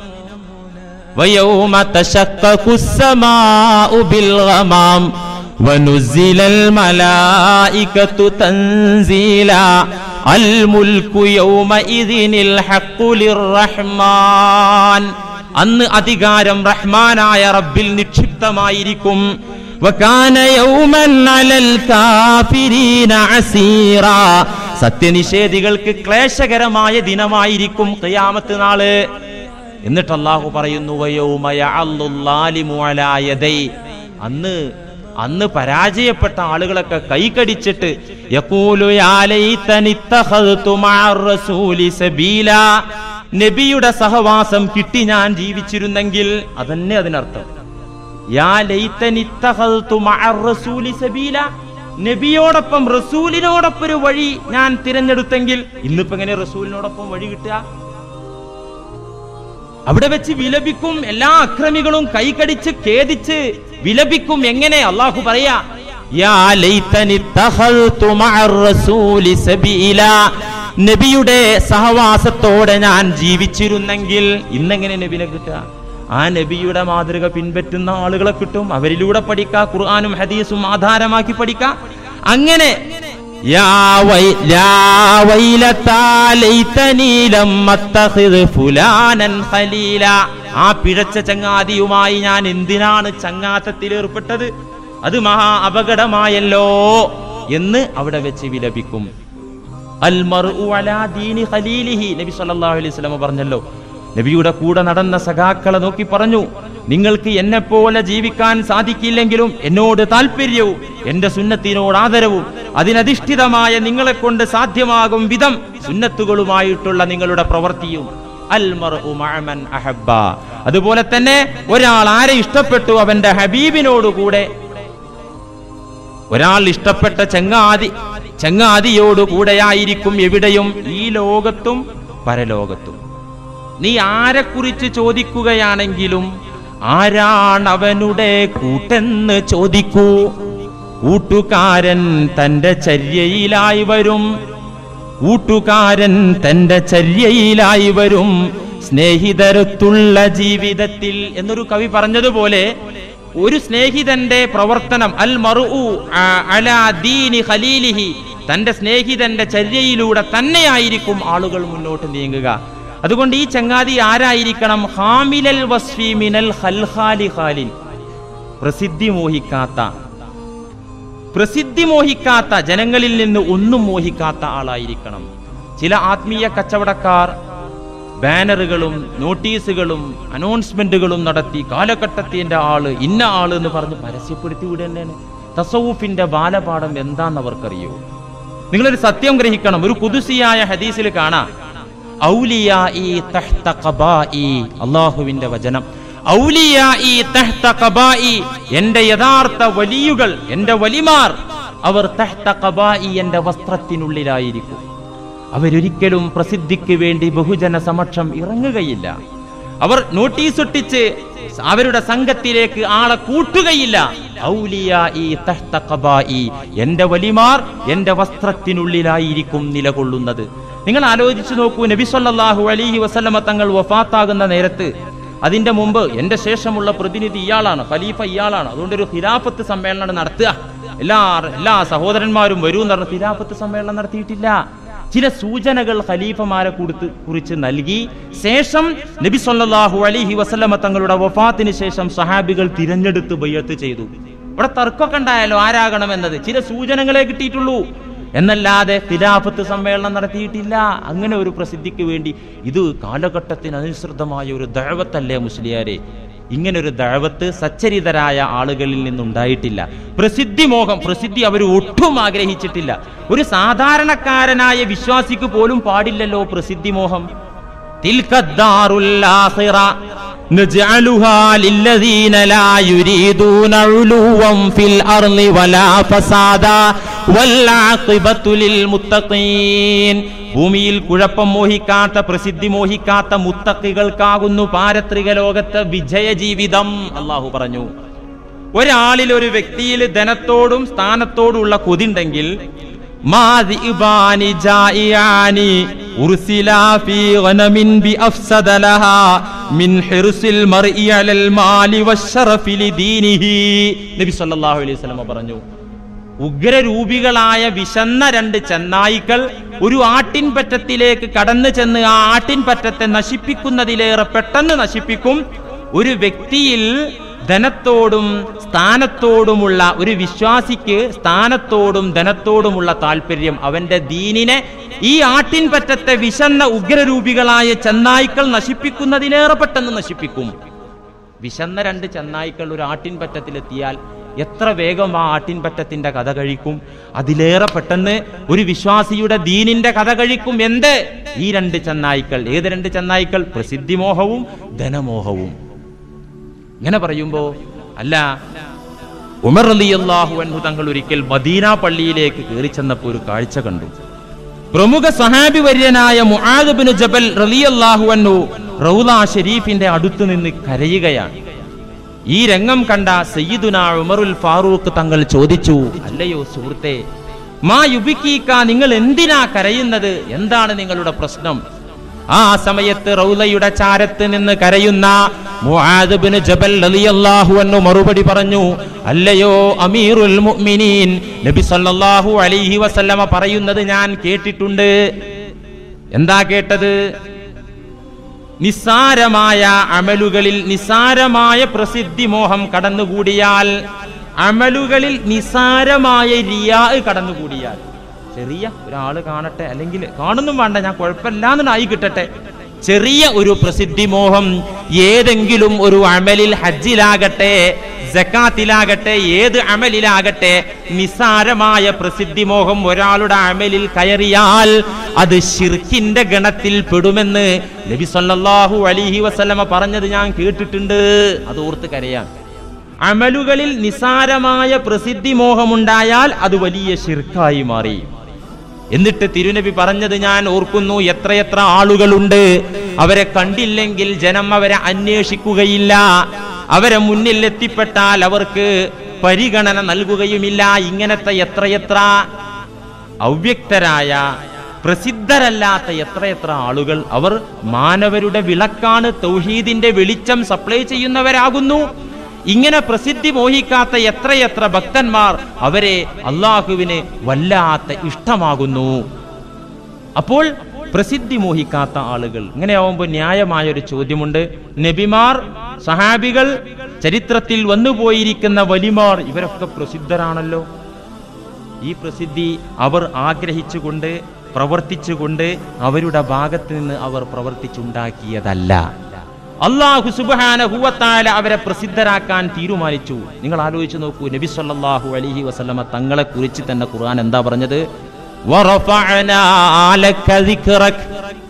ويوم تشقق السماء بالغمام ونزل الملائكة تنزيلا الملك يومئذ الحق للرحمن അന്ന് അധികാരം റഹ്മാനായ റബ്ബിൽ നിക്ഷിപ്തമായിരിക്കും വകാന യൗമൻ അലൽ കാഫിരീന അസീറാ സത്യനിഷേധികൾക്ക് ക്ലേശകരമായ ദിനമായിരിക്കും ഖിയാമത്ത് നാള് എന്നിട്ട് അള്ളാഹു പറയുന്നു വയോമയ അല്ലുല്ലാലിമു അലാ യദൈ. അന്ന് അന്ന് പരാജയപ്പെട്ട ആളുകളൊക്കെ കൈകടിച്ചിട്ട് യഖൂലു യാ ലൈതനി ഇത്തഖദ്തു മഅർ റസൂലി സബീലാ. നബിയുടെ സഹവാസം കിട്ടി ഞാൻ ജീവിച്ചിരുന്നെങ്കിൽ അതന്നെ അതിനർത്ഥം യാ ലൈതനി ഇത്തഖദ്തു മഅർ റസൂലി സബീലാ. നബിയോടൊപ്പം റസൂലിനോടൊപ്പം ഒരു വഴി ഞാൻ തിരഞ്ഞെടുത്തെങ്കിൽ ഇന്നിപ്പോ എങ്ങനെ റസൂലിനോടൊപ്പം വഴി കിട്ടുക അവിടെ വെച്ച് വിലപിക്കും എല്ലാ അക്രമികളും കൈകടിച്ച് ഖേദിച്ച് വിലപിക്കും എങ്ങനെ അള്ളാഹു പറയാ യാ ലൈതനി ഇത്തഖൽതു മഅർ റസൂലി സബീലാ. നബിയുടെ സഹവാസത്തോടെ ഞാൻ ജീവിച്ചിരുന്നെങ്കിൽ ഇന്നെങ്ങനെ നബിനെ കിട്ടുക ആ നബിയുടെ മാതൃക പിൻപറ്റുന്ന ആളുകളെ കിട്ടും അവരിലൂടെ പഠിക്കാം ഖുർആാനും ഹദീസും ആധാരമാക്കി പഠിക്കാം അങ്ങനെ യാ വൈ- യാ വൈലത്താ ലൈതനീ ലം അത്തഖിദ് ഫുലാനൻ ഖലീല. ആ പിഴച്ച ചങ്ങാതിയുമായി ഞാൻ എന്തിനാണ് ചങ്ങാത്തത്തിൽ ഏർപ്പെട്ടത് അത് മഹാ അപകടമായല്ലോ എന്ന് അവിടെ വെച്ച് വിലപിക്കും അൽ മർഉ അലാ ദീനി ഖലീലിഹി നബി സല്ലല്ലാഹു അലൈഹി വസല്ലം പറഞ്ഞല്ലോ നബിയുടെ കൂടെ നടന്ന സഖാക്കളെ നോക്കി പറഞ്ഞു നിങ്ങൾക്ക് എന്നെ പോലെ ജീവിക്കാൻ സാധിക്കില്ലെങ്കിലും എന്നോട് താല്പര്യവും എന്റെ സുന്നത്തിനോട് ആദരവും അതിനധിഷ്ഠിതമായ നിങ്ങളെ കൊണ്ട് സാധ്യമാകും വിധം സുന്നത്തുകളുമായിട്ടുള്ള നിങ്ങളുടെ പ്രവൃത്തിയും അൽ മർഉ മഅമൻ അഹബ്ബ അതുപോലെ തന്നെ ഒരാൾ ആരെ ഇഷ്ടപ്പെട്ടു അവന്റെ ഹബീബിനോടുകൂടെ ഒരാൾ ഇഷ്ടപ്പെട്ട ചങ്ങാതി ചങ്ങാതിയോട് കൂടെയായിരിക്കും എവിടെയും ഈ ലോകത്തും പരലോകത്തും നീ ആരെക്കുറിച്ച് ചോദിക്കുകയാണെങ്കിലും ആരാണ് അവനുടെ കൂട്ടെന്ന് ചോദിക്കൂ കൂട്ടുകാരൻ തന്റെ ചര്യയിലായി വരും കൂട്ടുകാരൻ തന്റെ ചര്യയിലായി വരും സ്നേഹിതരത്തുള്ള ജീവിതത്തിൽ എന്നൊരു കവി പറഞ്ഞതുപോലെ ഒരു സ്നേഹിതന്റെ പ്രവർത്തനം അൽ മറു അലാ ദീനി ഖലീലിഹി തന്റെ സ്നേഹിതന്റെ ചര്യയിലൂടെ തന്നെയായിരിക്കും ആളുകൾ മുന്നോട്ട് നീങ്ങുക അതുകൊണ്ട് ഈ ചങ്ങാതി ആരായിരിക്കണം ഹാമിലൽ വസ്ഫി മിനൽ ഖൽഖാലി ഖാലിൻ പ്രസിദ്ധി മോഹിക്കാത്ത പ്രസിദ്ധി മോഹിക്കാത്ത ജനങ്ങളിൽ നിന്ന് ഒന്നും മോഹിക്കാത്ത ആളായിരിക്കണം ചില ആത്മീയ കച്ചവടക്കാർ ബാനറുകളും നോട്ടീസുകളും അനൗൺസ്മെന്റുകളും നടത്തി കാലഘട്ടത്തിന്റെ ആള് ഇന്ന ആള് എന്ന് പറഞ്ഞ് പരസ്യപ്പെടുത്തി വിടേണ്ടതാണ് തസവുഫിന്റെ ബാലപാഠം എന്താന്ന് അവർക്കറിയോ നിങ്ങളൊരു സത്യം ഗ്രഹിക്കണം ഒരു കുതുസിയായ ഹദീസിൽ കാണാം ഔലിയാഇ തഹ്ത ഖബാഇ അള്ളാഹുവിന്റെ വചനം ഔലിയാഇ തഹ്ത ഖബാഇ എന്റെ യഥാർത്ഥ വലിയുകൾ എന്റെ വലിമാർ അവർ തഹ്ത ഖബാഇ എന്റെ വസ്ത്രത്തിനുള്ളിലായിരിക്കും അവരൊരിക്കലും പ്രസിദ്ധിക്ക് വേണ്ടി ബഹുജന സമക്ഷം ഇറങ്ങുകയില്ല അവർ നോട്ടീസ് ഒട്ടിച്ച് അവരുടെ സംഘത്തിലേക്ക് ആളെ കൂട്ടുകയില്ല ഔലിയാഇ തഹ്ത ഖബാഇ എന്റെ വലിമാർ എന്റെ വസ്ത്രത്തിനുള്ളിലായിരിക്കും നിലകൊള്ളുന്നത് നിങ്ങൾ ആലോചിച്ചു നോക്കൂ നബി സല്ലല്ലാഹു അലൈഹി വസല്ലമ തങ്ങൾ വഫാത്താകുന്ന നേരത്ത് അതിന്റെ മുമ്പ് എന്റെ ശേഷമുള്ള പ്രതിനിധി ഇയാളാണ് ഖലീഫ ഇയാളാണ് അതുകൊണ്ട് ഒരു ഖിലാഫത്ത് സമ്മേളനം നടത്തുക എല്ലാ എല്ലാ സഹോദരന്മാരും വരൂ എന്ന് പറഞ്ഞ് ഖിലാഫത്ത് സമ്മേളനം നടത്തിയിട്ടില്ല ചില സൂചനകൾ ഖലീഫമാരെ കൊടുത്ത് കുറിച്ച് നൽകി ശേഷം നബി സല്ലല്ലാഹു അലൈഹി വസല്ലമ തങ്ങളുടെ വഫാത്തിന് ശേഷം സഹാബികൾ തിരഞ്ഞെടുത്ത് ബയ്യത്ത് ചെയ്തു ഇവിടെ തർക്കമൊക്കെ ഉണ്ടായാലോ ആരാകണമെന്നത് ചില സൂചനകളെ കിട്ടിയിട്ടുള്ളൂ എന്നല്ലാതെ ഖിലാഫത്ത് സമ്മേളനം നടത്തിയിട്ടില്ല അങ്ങനെ ഒരു പ്രസിദ്ധിക്ക് വേണ്ടി ഇത് കാലഘട്ടത്തിന് അനുസൃതമായ ഒരു ദഴവത്തല്ലേ മുസ്ലിയാരെ ഇങ്ങനെ ഒരു ദഴവത്ത് സച്ചരിതരായ ആളുകളിൽ നിന്നുണ്ടായിട്ടില്ല പ്രസിദ്ധി മോഹം പ്രസിദ്ധി അവർ ഒട്ടും ആഗ്രഹിച്ചിട്ടില്ല ഒരു സാധാരണക്കാരനായ വിശ്വാസിക്ക് പോലും പാടില്ലല്ലോ പ്രസിദ്ധി മോഹം തിൽക്കദ്ദാറുൽ ആഖിറ نجعلها للذين لا يريدون علوا في الأرض ولا فسادا والعاقبة للمتقين ഭൂമിയിൽ കുഴപ്പം മോഹിക്കാത്ത പ്രസിദ്ധി മോഹിക്കാത്ത മുത്തക്കികൾക്കാകുന്നു പാരത്രിക ലോകത്ത് വിജയ ജീവിതം അള്ളാഹു പറഞ്ഞു ഒരാളിൽ ഒരു വ്യക്തിയിൽ ധനത്തോടും സ്ഥാനത്തോടുള്ള കൊതിണ്ടെങ്കിൽ മാദിഇബാനി ജായിയാനി ഉർസിലാ ഫീ ഗനമിൻ ബിഅഫ്സദ ലഹാ മിൻ ഹിർസിൽ മർഇ അലൽ മാലി വശറഫി ലിദീനിഹി നബി സല്ലല്ലാഹു അലൈഹി വസല്ലം പറഞ്ഞു ഉഗ്രരൂപികളായ വിശന്ന രണ്ട് ചെന്നായിക്കൾ ഒരു ആട്ടിൻപറ്റത്തിലേക്ക് കടന്നു ചെന്ന് ആ ആട്ടിൻപറ്റത്തെ നശിപ്പിക്കുന്നതിലേറെ പെട്ടെന്ന് നശിപ്പിക്കും ഒരു വ്യക്തിയിൽ ധനത്തോടും സ്ഥാനത്തോടുമുള്ള ഒരു വിശ്വാസിക്ക് സ്ഥാനത്തോടും ധനത്തോടുമുള്ള താല്പര്യം അവന്റെ ദീനിനെ ഈ ആട്ടിൻപറ്റത്തെ വിശന്ന ഉഗ്രരൂപികളായ ചെന്നായ്ക്കൾ നശിപ്പിക്കുന്നതിലേറെ പെട്ടെന്ന് നശിപ്പിക്കും വിശന്ന രണ്ട് ചെന്നായ്ക്കൾ ഒരു ആട്ടിൻപറ്റത്തിലെത്തിയാൽ എത്ര വേഗം ആ ആട്ടിൻപറ്റത്തിന്റെ കഥ കഴിക്കും അതിലേറെ പെട്ടെന്ന് ഒരു വിശ്വാസിയുടെ ദീനിന്റെ കഥ കഴിക്കും എന്ത് ഈ രണ്ട് ചെന്നായ്ക്കൾ ഏത് രണ്ട് ചെന്നായ്ക്കൾ പ്രസിദ്ധിമോഹവും ധനമോഹവും ഇങ്ങനെ പറയുമ്പോ അല്ല ഉമർ അലിയല്ലാഹു അൻഹു തങ്ങൾ ഒരിക്കൽ മദീന പള്ളിയിലേക്ക് കയറി ചെന്നപ്പോൾ ഒരു കാഴ്ച കണ്ടു പ്രമുഖ സഹാബി വര്യനായ മുആദ് ജബൽ റളിയല്ലാഹു അൻഹു റൗല ഷരീഫിന്റെ അടുത്തു നിന്ന് കരയുകയാണ് ഈ രംഗം കണ്ട സയ്യിദുന ഉമറുൽ ഫാറൂഖ് തങ്ങൾ ചോദിച്ചു അല്ലയോ സുഹൃത്തെ മാ യുബിക്കീക്ക നിങ്ങൾ എന്തിനാ കരയുന്നത് എന്താണ് നിങ്ങളുടെ പ്രശ്നം ആ സമയത്ത് റൗലയുടെ ചാരത്ത് നിന്ന് കരയുന്ന മുആദ് ബിൻ ജബൽ റളിയല്ലാഹു അൻഹു മറുപടി പറഞ്ഞു അല്ലയോ അമീറുൽ മുഅ്മിനീൻ നബി സല്ലല്ലാഹു അലൈഹി വസല്ലമ പറയുന്നത് ഞാൻ കേട്ടിട്ടുണ്ട് എന്താ കേട്ടത് നിസ്സാരമായ അമലുകളിൽ നിസ്സാരമായ പ്രസിദ്ധി മോഹം കടന്നുകൂടിയാൽ അമലുകളിൽ നിസ്സാരമായ റിയാ കടന്നുകൂടിയാൽ ചെറിയ ഒരാള് കാണട്ടെ അല്ലെങ്കിൽ കാണുന്നും വേണ്ട ഞാൻ കുഴപ്പമില്ലാന്നായി കിട്ടട്ടെ ചെറിയ ഒരു പ്രസിദ്ധി മോഹം ഏതെങ്കിലും ഒരു അമലിൽ ഹജ്ജിലാകട്ടെ ജക്കാത്തിലാകട്ടെ ഏത് അമലിലാകട്ടെ നിസ്സാരമായ പ്രസിദ്ധി മോഹം ഒരാളുടെ അമലിൽ കയറിയാൽ അത് ഷിർക്കിന്റെ ഗണത്തിൽ പെടുമെന്ന് നബി സല്ലല്ലാഹു അലൈഹി വസല്ലമ പറഞ്ഞത് ഞാൻ കേട്ടിട്ടുണ്ട് അത് ഓർത്ത് കരയാം അമലുകളിൽ നിസാരമായ പ്രസിദ്ധി മോഹമുണ്ടായാൽ അത് വലിയ ഷിർക്കായി മാറി എന്നിട്ട് തിരുനബി പറഞ്ഞത് ഞാൻ ഓർക്കുന്നു എത്രയെത്ര ആളുകളുണ്ട് അവരെ കണ്ടില്ലെങ്കിൽ ജനം അവരെ അന്വേഷിക്കുകയില്ല അവരെ മുന്നിൽ എത്തിപ്പെട്ടാൽ അവർക്ക് പരിഗണന നൽകുകയുമില്ല ഇങ്ങനത്തെ എത്രയെത്ര അവ്യക്തരായ പ്രസിദ്ധരല്ലാത്ത എത്രയെത്ര ആളുകൾ അവർ മാനവരുടെ വിളക്കാണ് തൗഹീദിന്റെ വെളിച്ചം സപ്ലൈ ചെയ്യുന്നവരാകുന്നു ഇങ്ങനെ പ്രസിദ്ധി മോഹിക്കാത്ത എത്രയെത്ര ഭക്തന്മാർ അവരെ അള്ളാഹുവിന് വല്ലാത്ത ഇഷ്ടമാകുന്നു അപ്പോൾ പ്രസിദ്ധി മോഹിക്കാത്ത ആളുകൾ ഇങ്ങനെയാവുമ്പോൾ ന്യായമായ ഒരു ചോദ്യമുണ്ട് നബിമാർ സഹാബികൾ ചരിത്രത്തിൽ വന്നുപോയിരിക്കുന്ന വലിമാർ ഇവരൊക്കെ പ്രസിദ്ധരാണല്ലോ ഈ പ്രസിദ്ധി അവർ ആഗ്രഹിച്ചുകൊണ്ട് പ്രവർത്തിച്ചുകൊണ്ട് അവരുടെ ഭാഗത്ത് നിന്ന് അവർ പ്രവർത്തിച്ചുണ്ടാക്കിയതല്ല അള്ളാഹു സുബാന അവരെ പ്രസിദ്ധരാക്കാൻ തീരുമാനിച്ചു നിങ്ങൾ ആലോചിച്ച് നോക്കൂ നബി സല്ലല്ലാഹു അലൈഹി വസല്ലമ തങ്ങളെ കുറിച്ച് തന്നെ ഖുർആൻ എന്താ പറഞ്ഞത് വറഫഅനാ ലക ദിക്റക്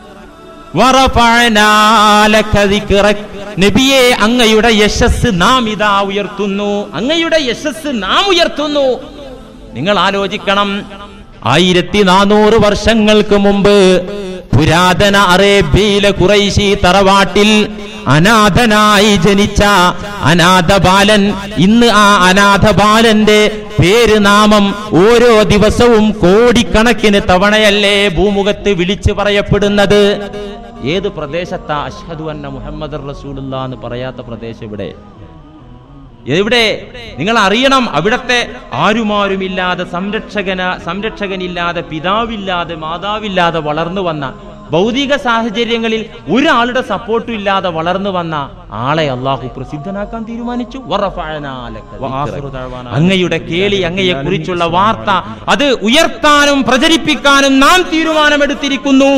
വറഫഅനാ ലക ദിക്റക് നബിയെ അങ്ങയുടെ യശസ് നാം ഇതാ ഉയർത്തുന്നു അങ്ങയുടെ യശസ് നാം ഉയർത്തുന്നു നിങ്ങൾ ആലോചിക്കണം ആയിരത്തി നാനൂറ് വർഷങ്ങൾക്ക് മുമ്പ് പുരാതന അറേബ്യയിലെ കുറൈശി തറവാട്ടിൽ അനാഥനായി ജനിച്ച അനാഥ ബാലൻ ഇന്ന് ആ അനാഥ ബാലന്റെ പേര് നാമം ഓരോ ദിവസവും കോടിക്കണക്കിന് തവണയല്ലേ ഭൂമുഖത്ത് വിളിച്ചു പറയപ്പെടുന്നത് ഏത് പ്രദേശത്താ അഷ്ഹദു അന്ന മുഹമ്മദ് റസൂലുള്ള എന്ന് പറയാത്ത പ്രദേശം ഇവിടെ എവിടെ നിങ്ങൾ അറിയണം അവിടത്തെ ആരുമാരുമില്ലാതെ സംരക്ഷകന സംരക്ഷകനില്ലാതെ പിതാവില്ലാതെ മാതാവില്ലാതെ വളർന്നു വന്ന ഭൗതിക സാഹചര്യങ്ങളിൽ ഒരാളുടെ സപ്പോർട്ടും ഇല്ലാതെ വളർന്നു വന്ന ആളെ അള്ളാഹു പ്രസിദ്ധനാക്കാൻ തീരുമാനിച്ചു വറഫഅനാ ലക ദിക്റക. അങ്ങയുടെ കേളി അങ്ങയെ കുറിച്ചുള്ള വാർത്ത അത് ഉയർത്താനും പ്രചരിപ്പിക്കാനും നാം തീരുമാനമെടുത്തിരിക്കുന്നു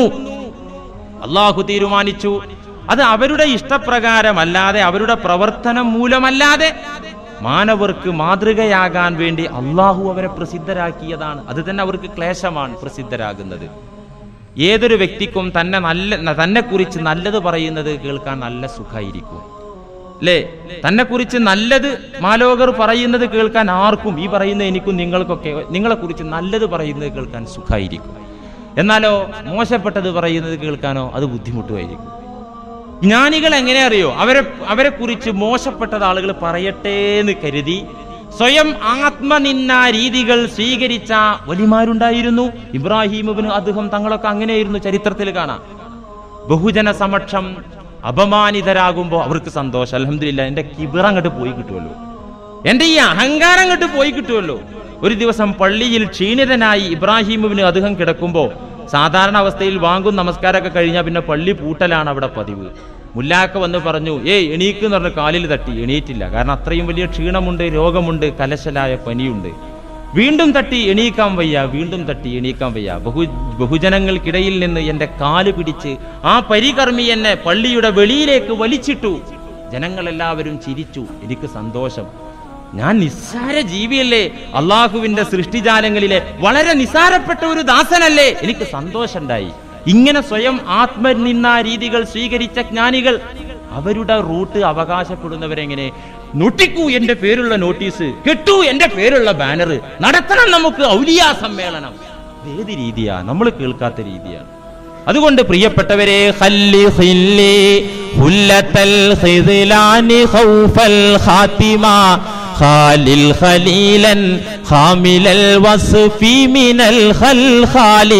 അള്ളാഹു തീരുമാനിച്ചു അത് അവരുടെ ഇഷ്ടപ്രകാരമല്ലാതെ അവരുടെ പ്രവർത്തനം മൂലമല്ലാതെ മാനവർക്ക് മാതൃകയാകാൻ വേണ്ടി അള്ളാഹു അവരെ പ്രസിദ്ധരാക്കിയതാണ് അത് തന്നെ അവർക്ക് ക്ലേശമാണ് പ്രസിദ്ധരാകുന്നത് ഏതൊരു വ്യക്തിക്കും തന്നെ നല്ല തന്നെ കുറിച്ച് നല്ലത് പറയുന്നത് കേൾക്കാൻ നല്ല സുഖമായിരിക്കും അല്ലേ തന്നെ കുറിച്ച് നല്ലത് മാലോകർ പറയുന്നത് കേൾക്കാൻ ആർക്കും ഈ പറയുന്ന എനിക്കും നിങ്ങൾക്കൊക്കെ നിങ്ങളെ കുറിച്ച് നല്ലത് പറയുന്നത് കേൾക്കാൻ സുഖമായിരിക്കും എന്നാലോ മോശപ്പെട്ടത് പറയുന്നത് കേൾക്കാനോ അത് ബുദ്ധിമുട്ടുമായിരിക്കും ജ്ഞാനികൾ എങ്ങനെ അറിയോ അവരെ അവരെ കുറിച്ച് മോശപ്പെട്ടത് ആളുകൾ പറയട്ടെ എന്ന് കരുതി സ്വയം ആത്മനിന്ന രീതികൾ സ്വീകരിച്ച വലിമാരുണ്ടായിരുന്നു ഇബ്രാഹിമുബിന് അദ്ദേഹം തങ്ങളൊക്കെ അങ്ങനെയായിരുന്നു ചരിത്രത്തിൽ കാണാം ബഹുജന സമക്ഷം അപമാനിതരാകുമ്പോൾ അവർക്ക് സന്തോഷം അലഹമില്ല എന്റെ കിബിറ അങ്ങോട്ട് പോയി കിട്ടുമല്ലോ എന്റെ ഈ അഹങ്കാരം അങ്ങോട്ട് പോയി കിട്ടുമല്ലോ ഒരു ദിവസം പള്ളിയിൽ ക്ഷീണിതനായി ഇബ്രാഹിമുവിന് അദ്ദേഹം കിടക്കുമ്പോൾ സാധാരണ അവസ്ഥയിൽ വാങ്ങും നമസ്കാരമൊക്കെ കഴിഞ്ഞാൽ പിന്നെ പള്ളി പൂട്ടലാണ് അവിടെ പതിവ് മുല്ലാക്ക വന്ന് പറഞ്ഞു ഏയ് എണീക്ക് എന്ന് പറഞ്ഞ് കാലിൽ തട്ടി എണീറ്റില്ല കാരണം അത്രയും വലിയ ക്ഷീണമുണ്ട് രോഗമുണ്ട് കലശലായ പനിയുണ്ട് വീണ്ടും തട്ടി എണീക്കാൻ വയ്യ വീണ്ടും തട്ടി എണീക്കാൻ വയ്യ ബഹു ബഹുജനങ്ങൾക്കിടയിൽ നിന്ന് എന്റെ കാല് പിടിച്ച് ആ പരികർമ്മി എന്നെ പള്ളിയുടെ വെളിയിലേക്ക് വലിച്ചിട്ടു ജനങ്ങളെല്ലാവരും ചിരിച്ചു എനിക്ക് സന്തോഷം ഞാൻ നിസ്സാര ജീവിയല്ലേ അള്ളാഹുവിന്റെ സൃഷ്ടിജാലങ്ങളിലെ വളരെ നിസ്സാരപ്പെട്ട ഒരു ദാസനല്ലേ എനിക്ക് സന്തോഷമുണ്ടായി ഇങ്ങനെ സ്വയം ആത്മനിന്ന രീതികൾ സ്വീകരിച്ച ജ്ഞാനികൾ അവരുടെ റൂട്ട് അവകാശപ്പെടുന്നവരെങ്ങനെ നൊട്ടിക്കൂ എന്റെ പേരുള്ള നോട്ടീസ് കെട്ടു എന്റെ പേരുള്ള ബാനർ നടത്തണം നമുക്ക് ഔലിയാ സമ്മേളനം ഏത് രീതിയാ നമ്മൾ കേൾക്കാത്ത രീതിയാണ് അതുകൊണ്ട് പ്രിയപ്പെട്ടവരെ ഖല്ലി ഖില്ലി ഹുല്ലത്തൽ ഖിദ്ലാനി ഖൗഫൽ ഖാത്തിമ ഖാലിൽ ഖലീലൻ ഖാമിലൽ വസ്ഫി മിനൽ ഖൽഖാലി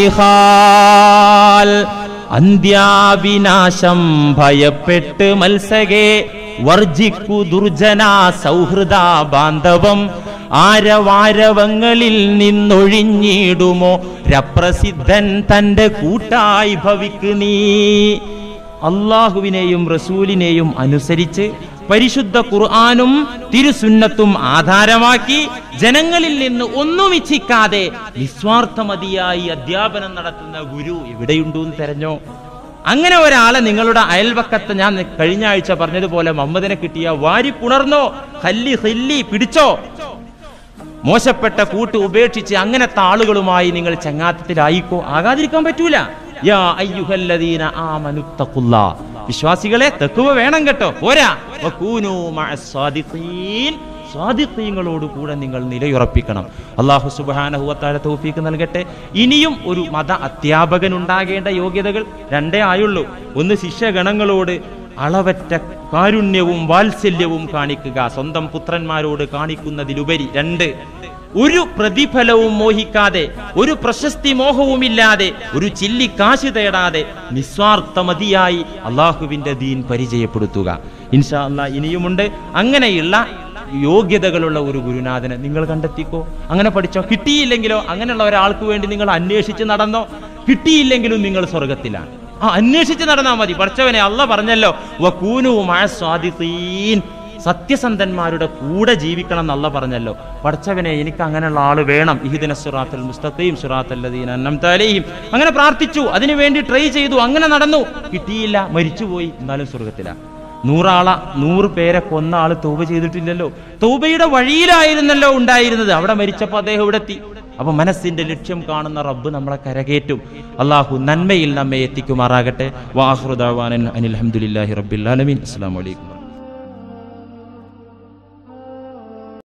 ഖാൽ അന്ത്യാവിനാശം ഭയപ്പെട്ട് മത്സകെ വർജിക്കു ദുർജന സൗഹൃദ ബാന്ധവം ആരവാരവങ്ങളിൽ നിന്നൊഴിഞ്ഞിടുമോ രപ്രസിദ്ധൻ തന്റെ കൂട്ടായി ഭവിക്ക് നീ അള്ളാഹുവിനെയും റസൂലിനെയും അനുസരിച്ച് പരിശുദ്ധ ഖുർആാനും തിരുസുന്നത്തും ആധാരമാക്കി ജനങ്ങളിൽ നിന്ന് ഒന്നും ഇച്ഛിക്കാതെ നിസ്വാർത്ഥമതിയായി അധ്യാപനം നടത്തുന്ന ഗുരു എവിടെയുണ്ടു എന്ന് തെരഞ്ഞോ അങ്ങനെ ഒരാളെ നിങ്ങളുടെ അയൽവക്കത്ത് ഞാൻ കഴിഞ്ഞ ആഴ്ച പറഞ്ഞതുപോലെ മമ്മദിനെ കിട്ടിയ വാരി പുണർന്നോ ഹല്ലി ഹല്ലി പിടിച്ചോ മോശപ്പെട്ട കൂട്ട് ഉപേക്ഷിച്ച് അങ്ങനത്തെ ആളുകളുമായി നിങ്ങൾ ചങ്ങാത്തത്തിലായിക്കോ ആകാതിരിക്കാൻ പറ്റൂല യാ അയ്യുഹല്ലദീന ആമനുത്തഖുല്ലാ വിശ്വാസികളെ തെക്കുവ വേണം കേട്ടോ പോരാ വകൂനൂ മഅസ്സാദിഖീൻ സ്വാതിത്വങ്ങളോട് കൂടെ നിങ്ങൾ നിലയുറപ്പിക്കണം അള്ളാഹു സുബാനഹുവത്താല തൗഫീക്ക് നൽകട്ടെ ഇനിയും ഒരു മത അധ്യാപകൻ ഉണ്ടാകേണ്ട യോഗ്യതകൾ രണ്ടേ ആയുള്ളൂ ഒന്ന് ശിഷ്യഗണങ്ങളോട് അളവറ്റ കാരുണ്യവും വാത്സല്യവും കാണിക്കുക സ്വന്തം പുത്രന്മാരോട് കാണിക്കുന്നതിലുപരി രണ്ട് ഒരു പ്രതിഫലവും മോഹിക്കാതെ ഒരു പ്രശസ്തി മോഹവുമില്ലാതെ ഒരു ചില്ലി കാശ് തേടാതെ നിസ്വാർത്ഥമതിയായി അള്ളാഹുവിന്റെ ദീൻ പരിചയപ്പെടുത്തുക ഇൻഷാ അല്ലാ ഇനിയുമുണ്ട് അങ്ങനെയുള്ള യോഗ്യതകളുള്ള ഒരു ഗുരുനാഥനെ നിങ്ങൾ കണ്ടെത്തിക്കോ അങ്ങനെ പഠിച്ചോ കിട്ടിയില്ലെങ്കിലോ അങ്ങനെയുള്ള ഒരാൾക്ക് വേണ്ടി നിങ്ങൾ അന്വേഷിച്ച് നടന്നോ കിട്ടിയില്ലെങ്കിലും നിങ്ങൾ സ്വർഗത്തിലാണ് ആ അന്വേഷിച്ച് നടന്നാൽ മതി പഠിച്ചവനെ അല്ല പറഞ്ഞല്ലോ വക്കൂനു മഴ സ്വാദിത്തീൻ സത്യസന്ധന്മാരുടെ കൂടെ ജീവിക്കണം എന്നല്ല പറഞ്ഞല്ലോ പഠിച്ചവനെ എനിക്ക് അങ്ങനെയുള്ള ആള് വേണം ഇഹിദിന സുറാത്തൽ മുസ്തഖയും സുറാത്തല്ലദീൻ അന്നംതാലേയും അങ്ങനെ പ്രാർത്ഥിച്ചു അതിനു വേണ്ടി ട്രൈ ചെയ്തു അങ്ങനെ നടന്നു കിട്ടിയില്ല മരിച്ചുപോയി എന്നാലും സ്വർഗത്തില നൂറാള നൂറ് പേരെ കൊന്ന ആള് തൗബ ചെയ്തിട്ടില്ലല്ലോ തൗബയുടെ വഴിയിലായിരുന്നല്ലോ ഉണ്ടായിരുന്നത് അവിടെ മരിച്ചപ്പോൾ അദ്ദേഹം ഇവിടെ എത്തി അപ്പൊ മനസ്സിന്റെ ലക്ഷ്യം കാണുന്ന റബ്ബ് നമ്മളെ കരകേറ്റും അള്ളാഹു നന്മയിൽ നമ്മെ എത്തിക്കുമാറാകട്ടെ വാഹൃദാവാനൻ അനിൽ അഹമ്മദില്ലാഹി റബ്ബിൽ ആലമീൻ അസ്സാം വലൈക്കും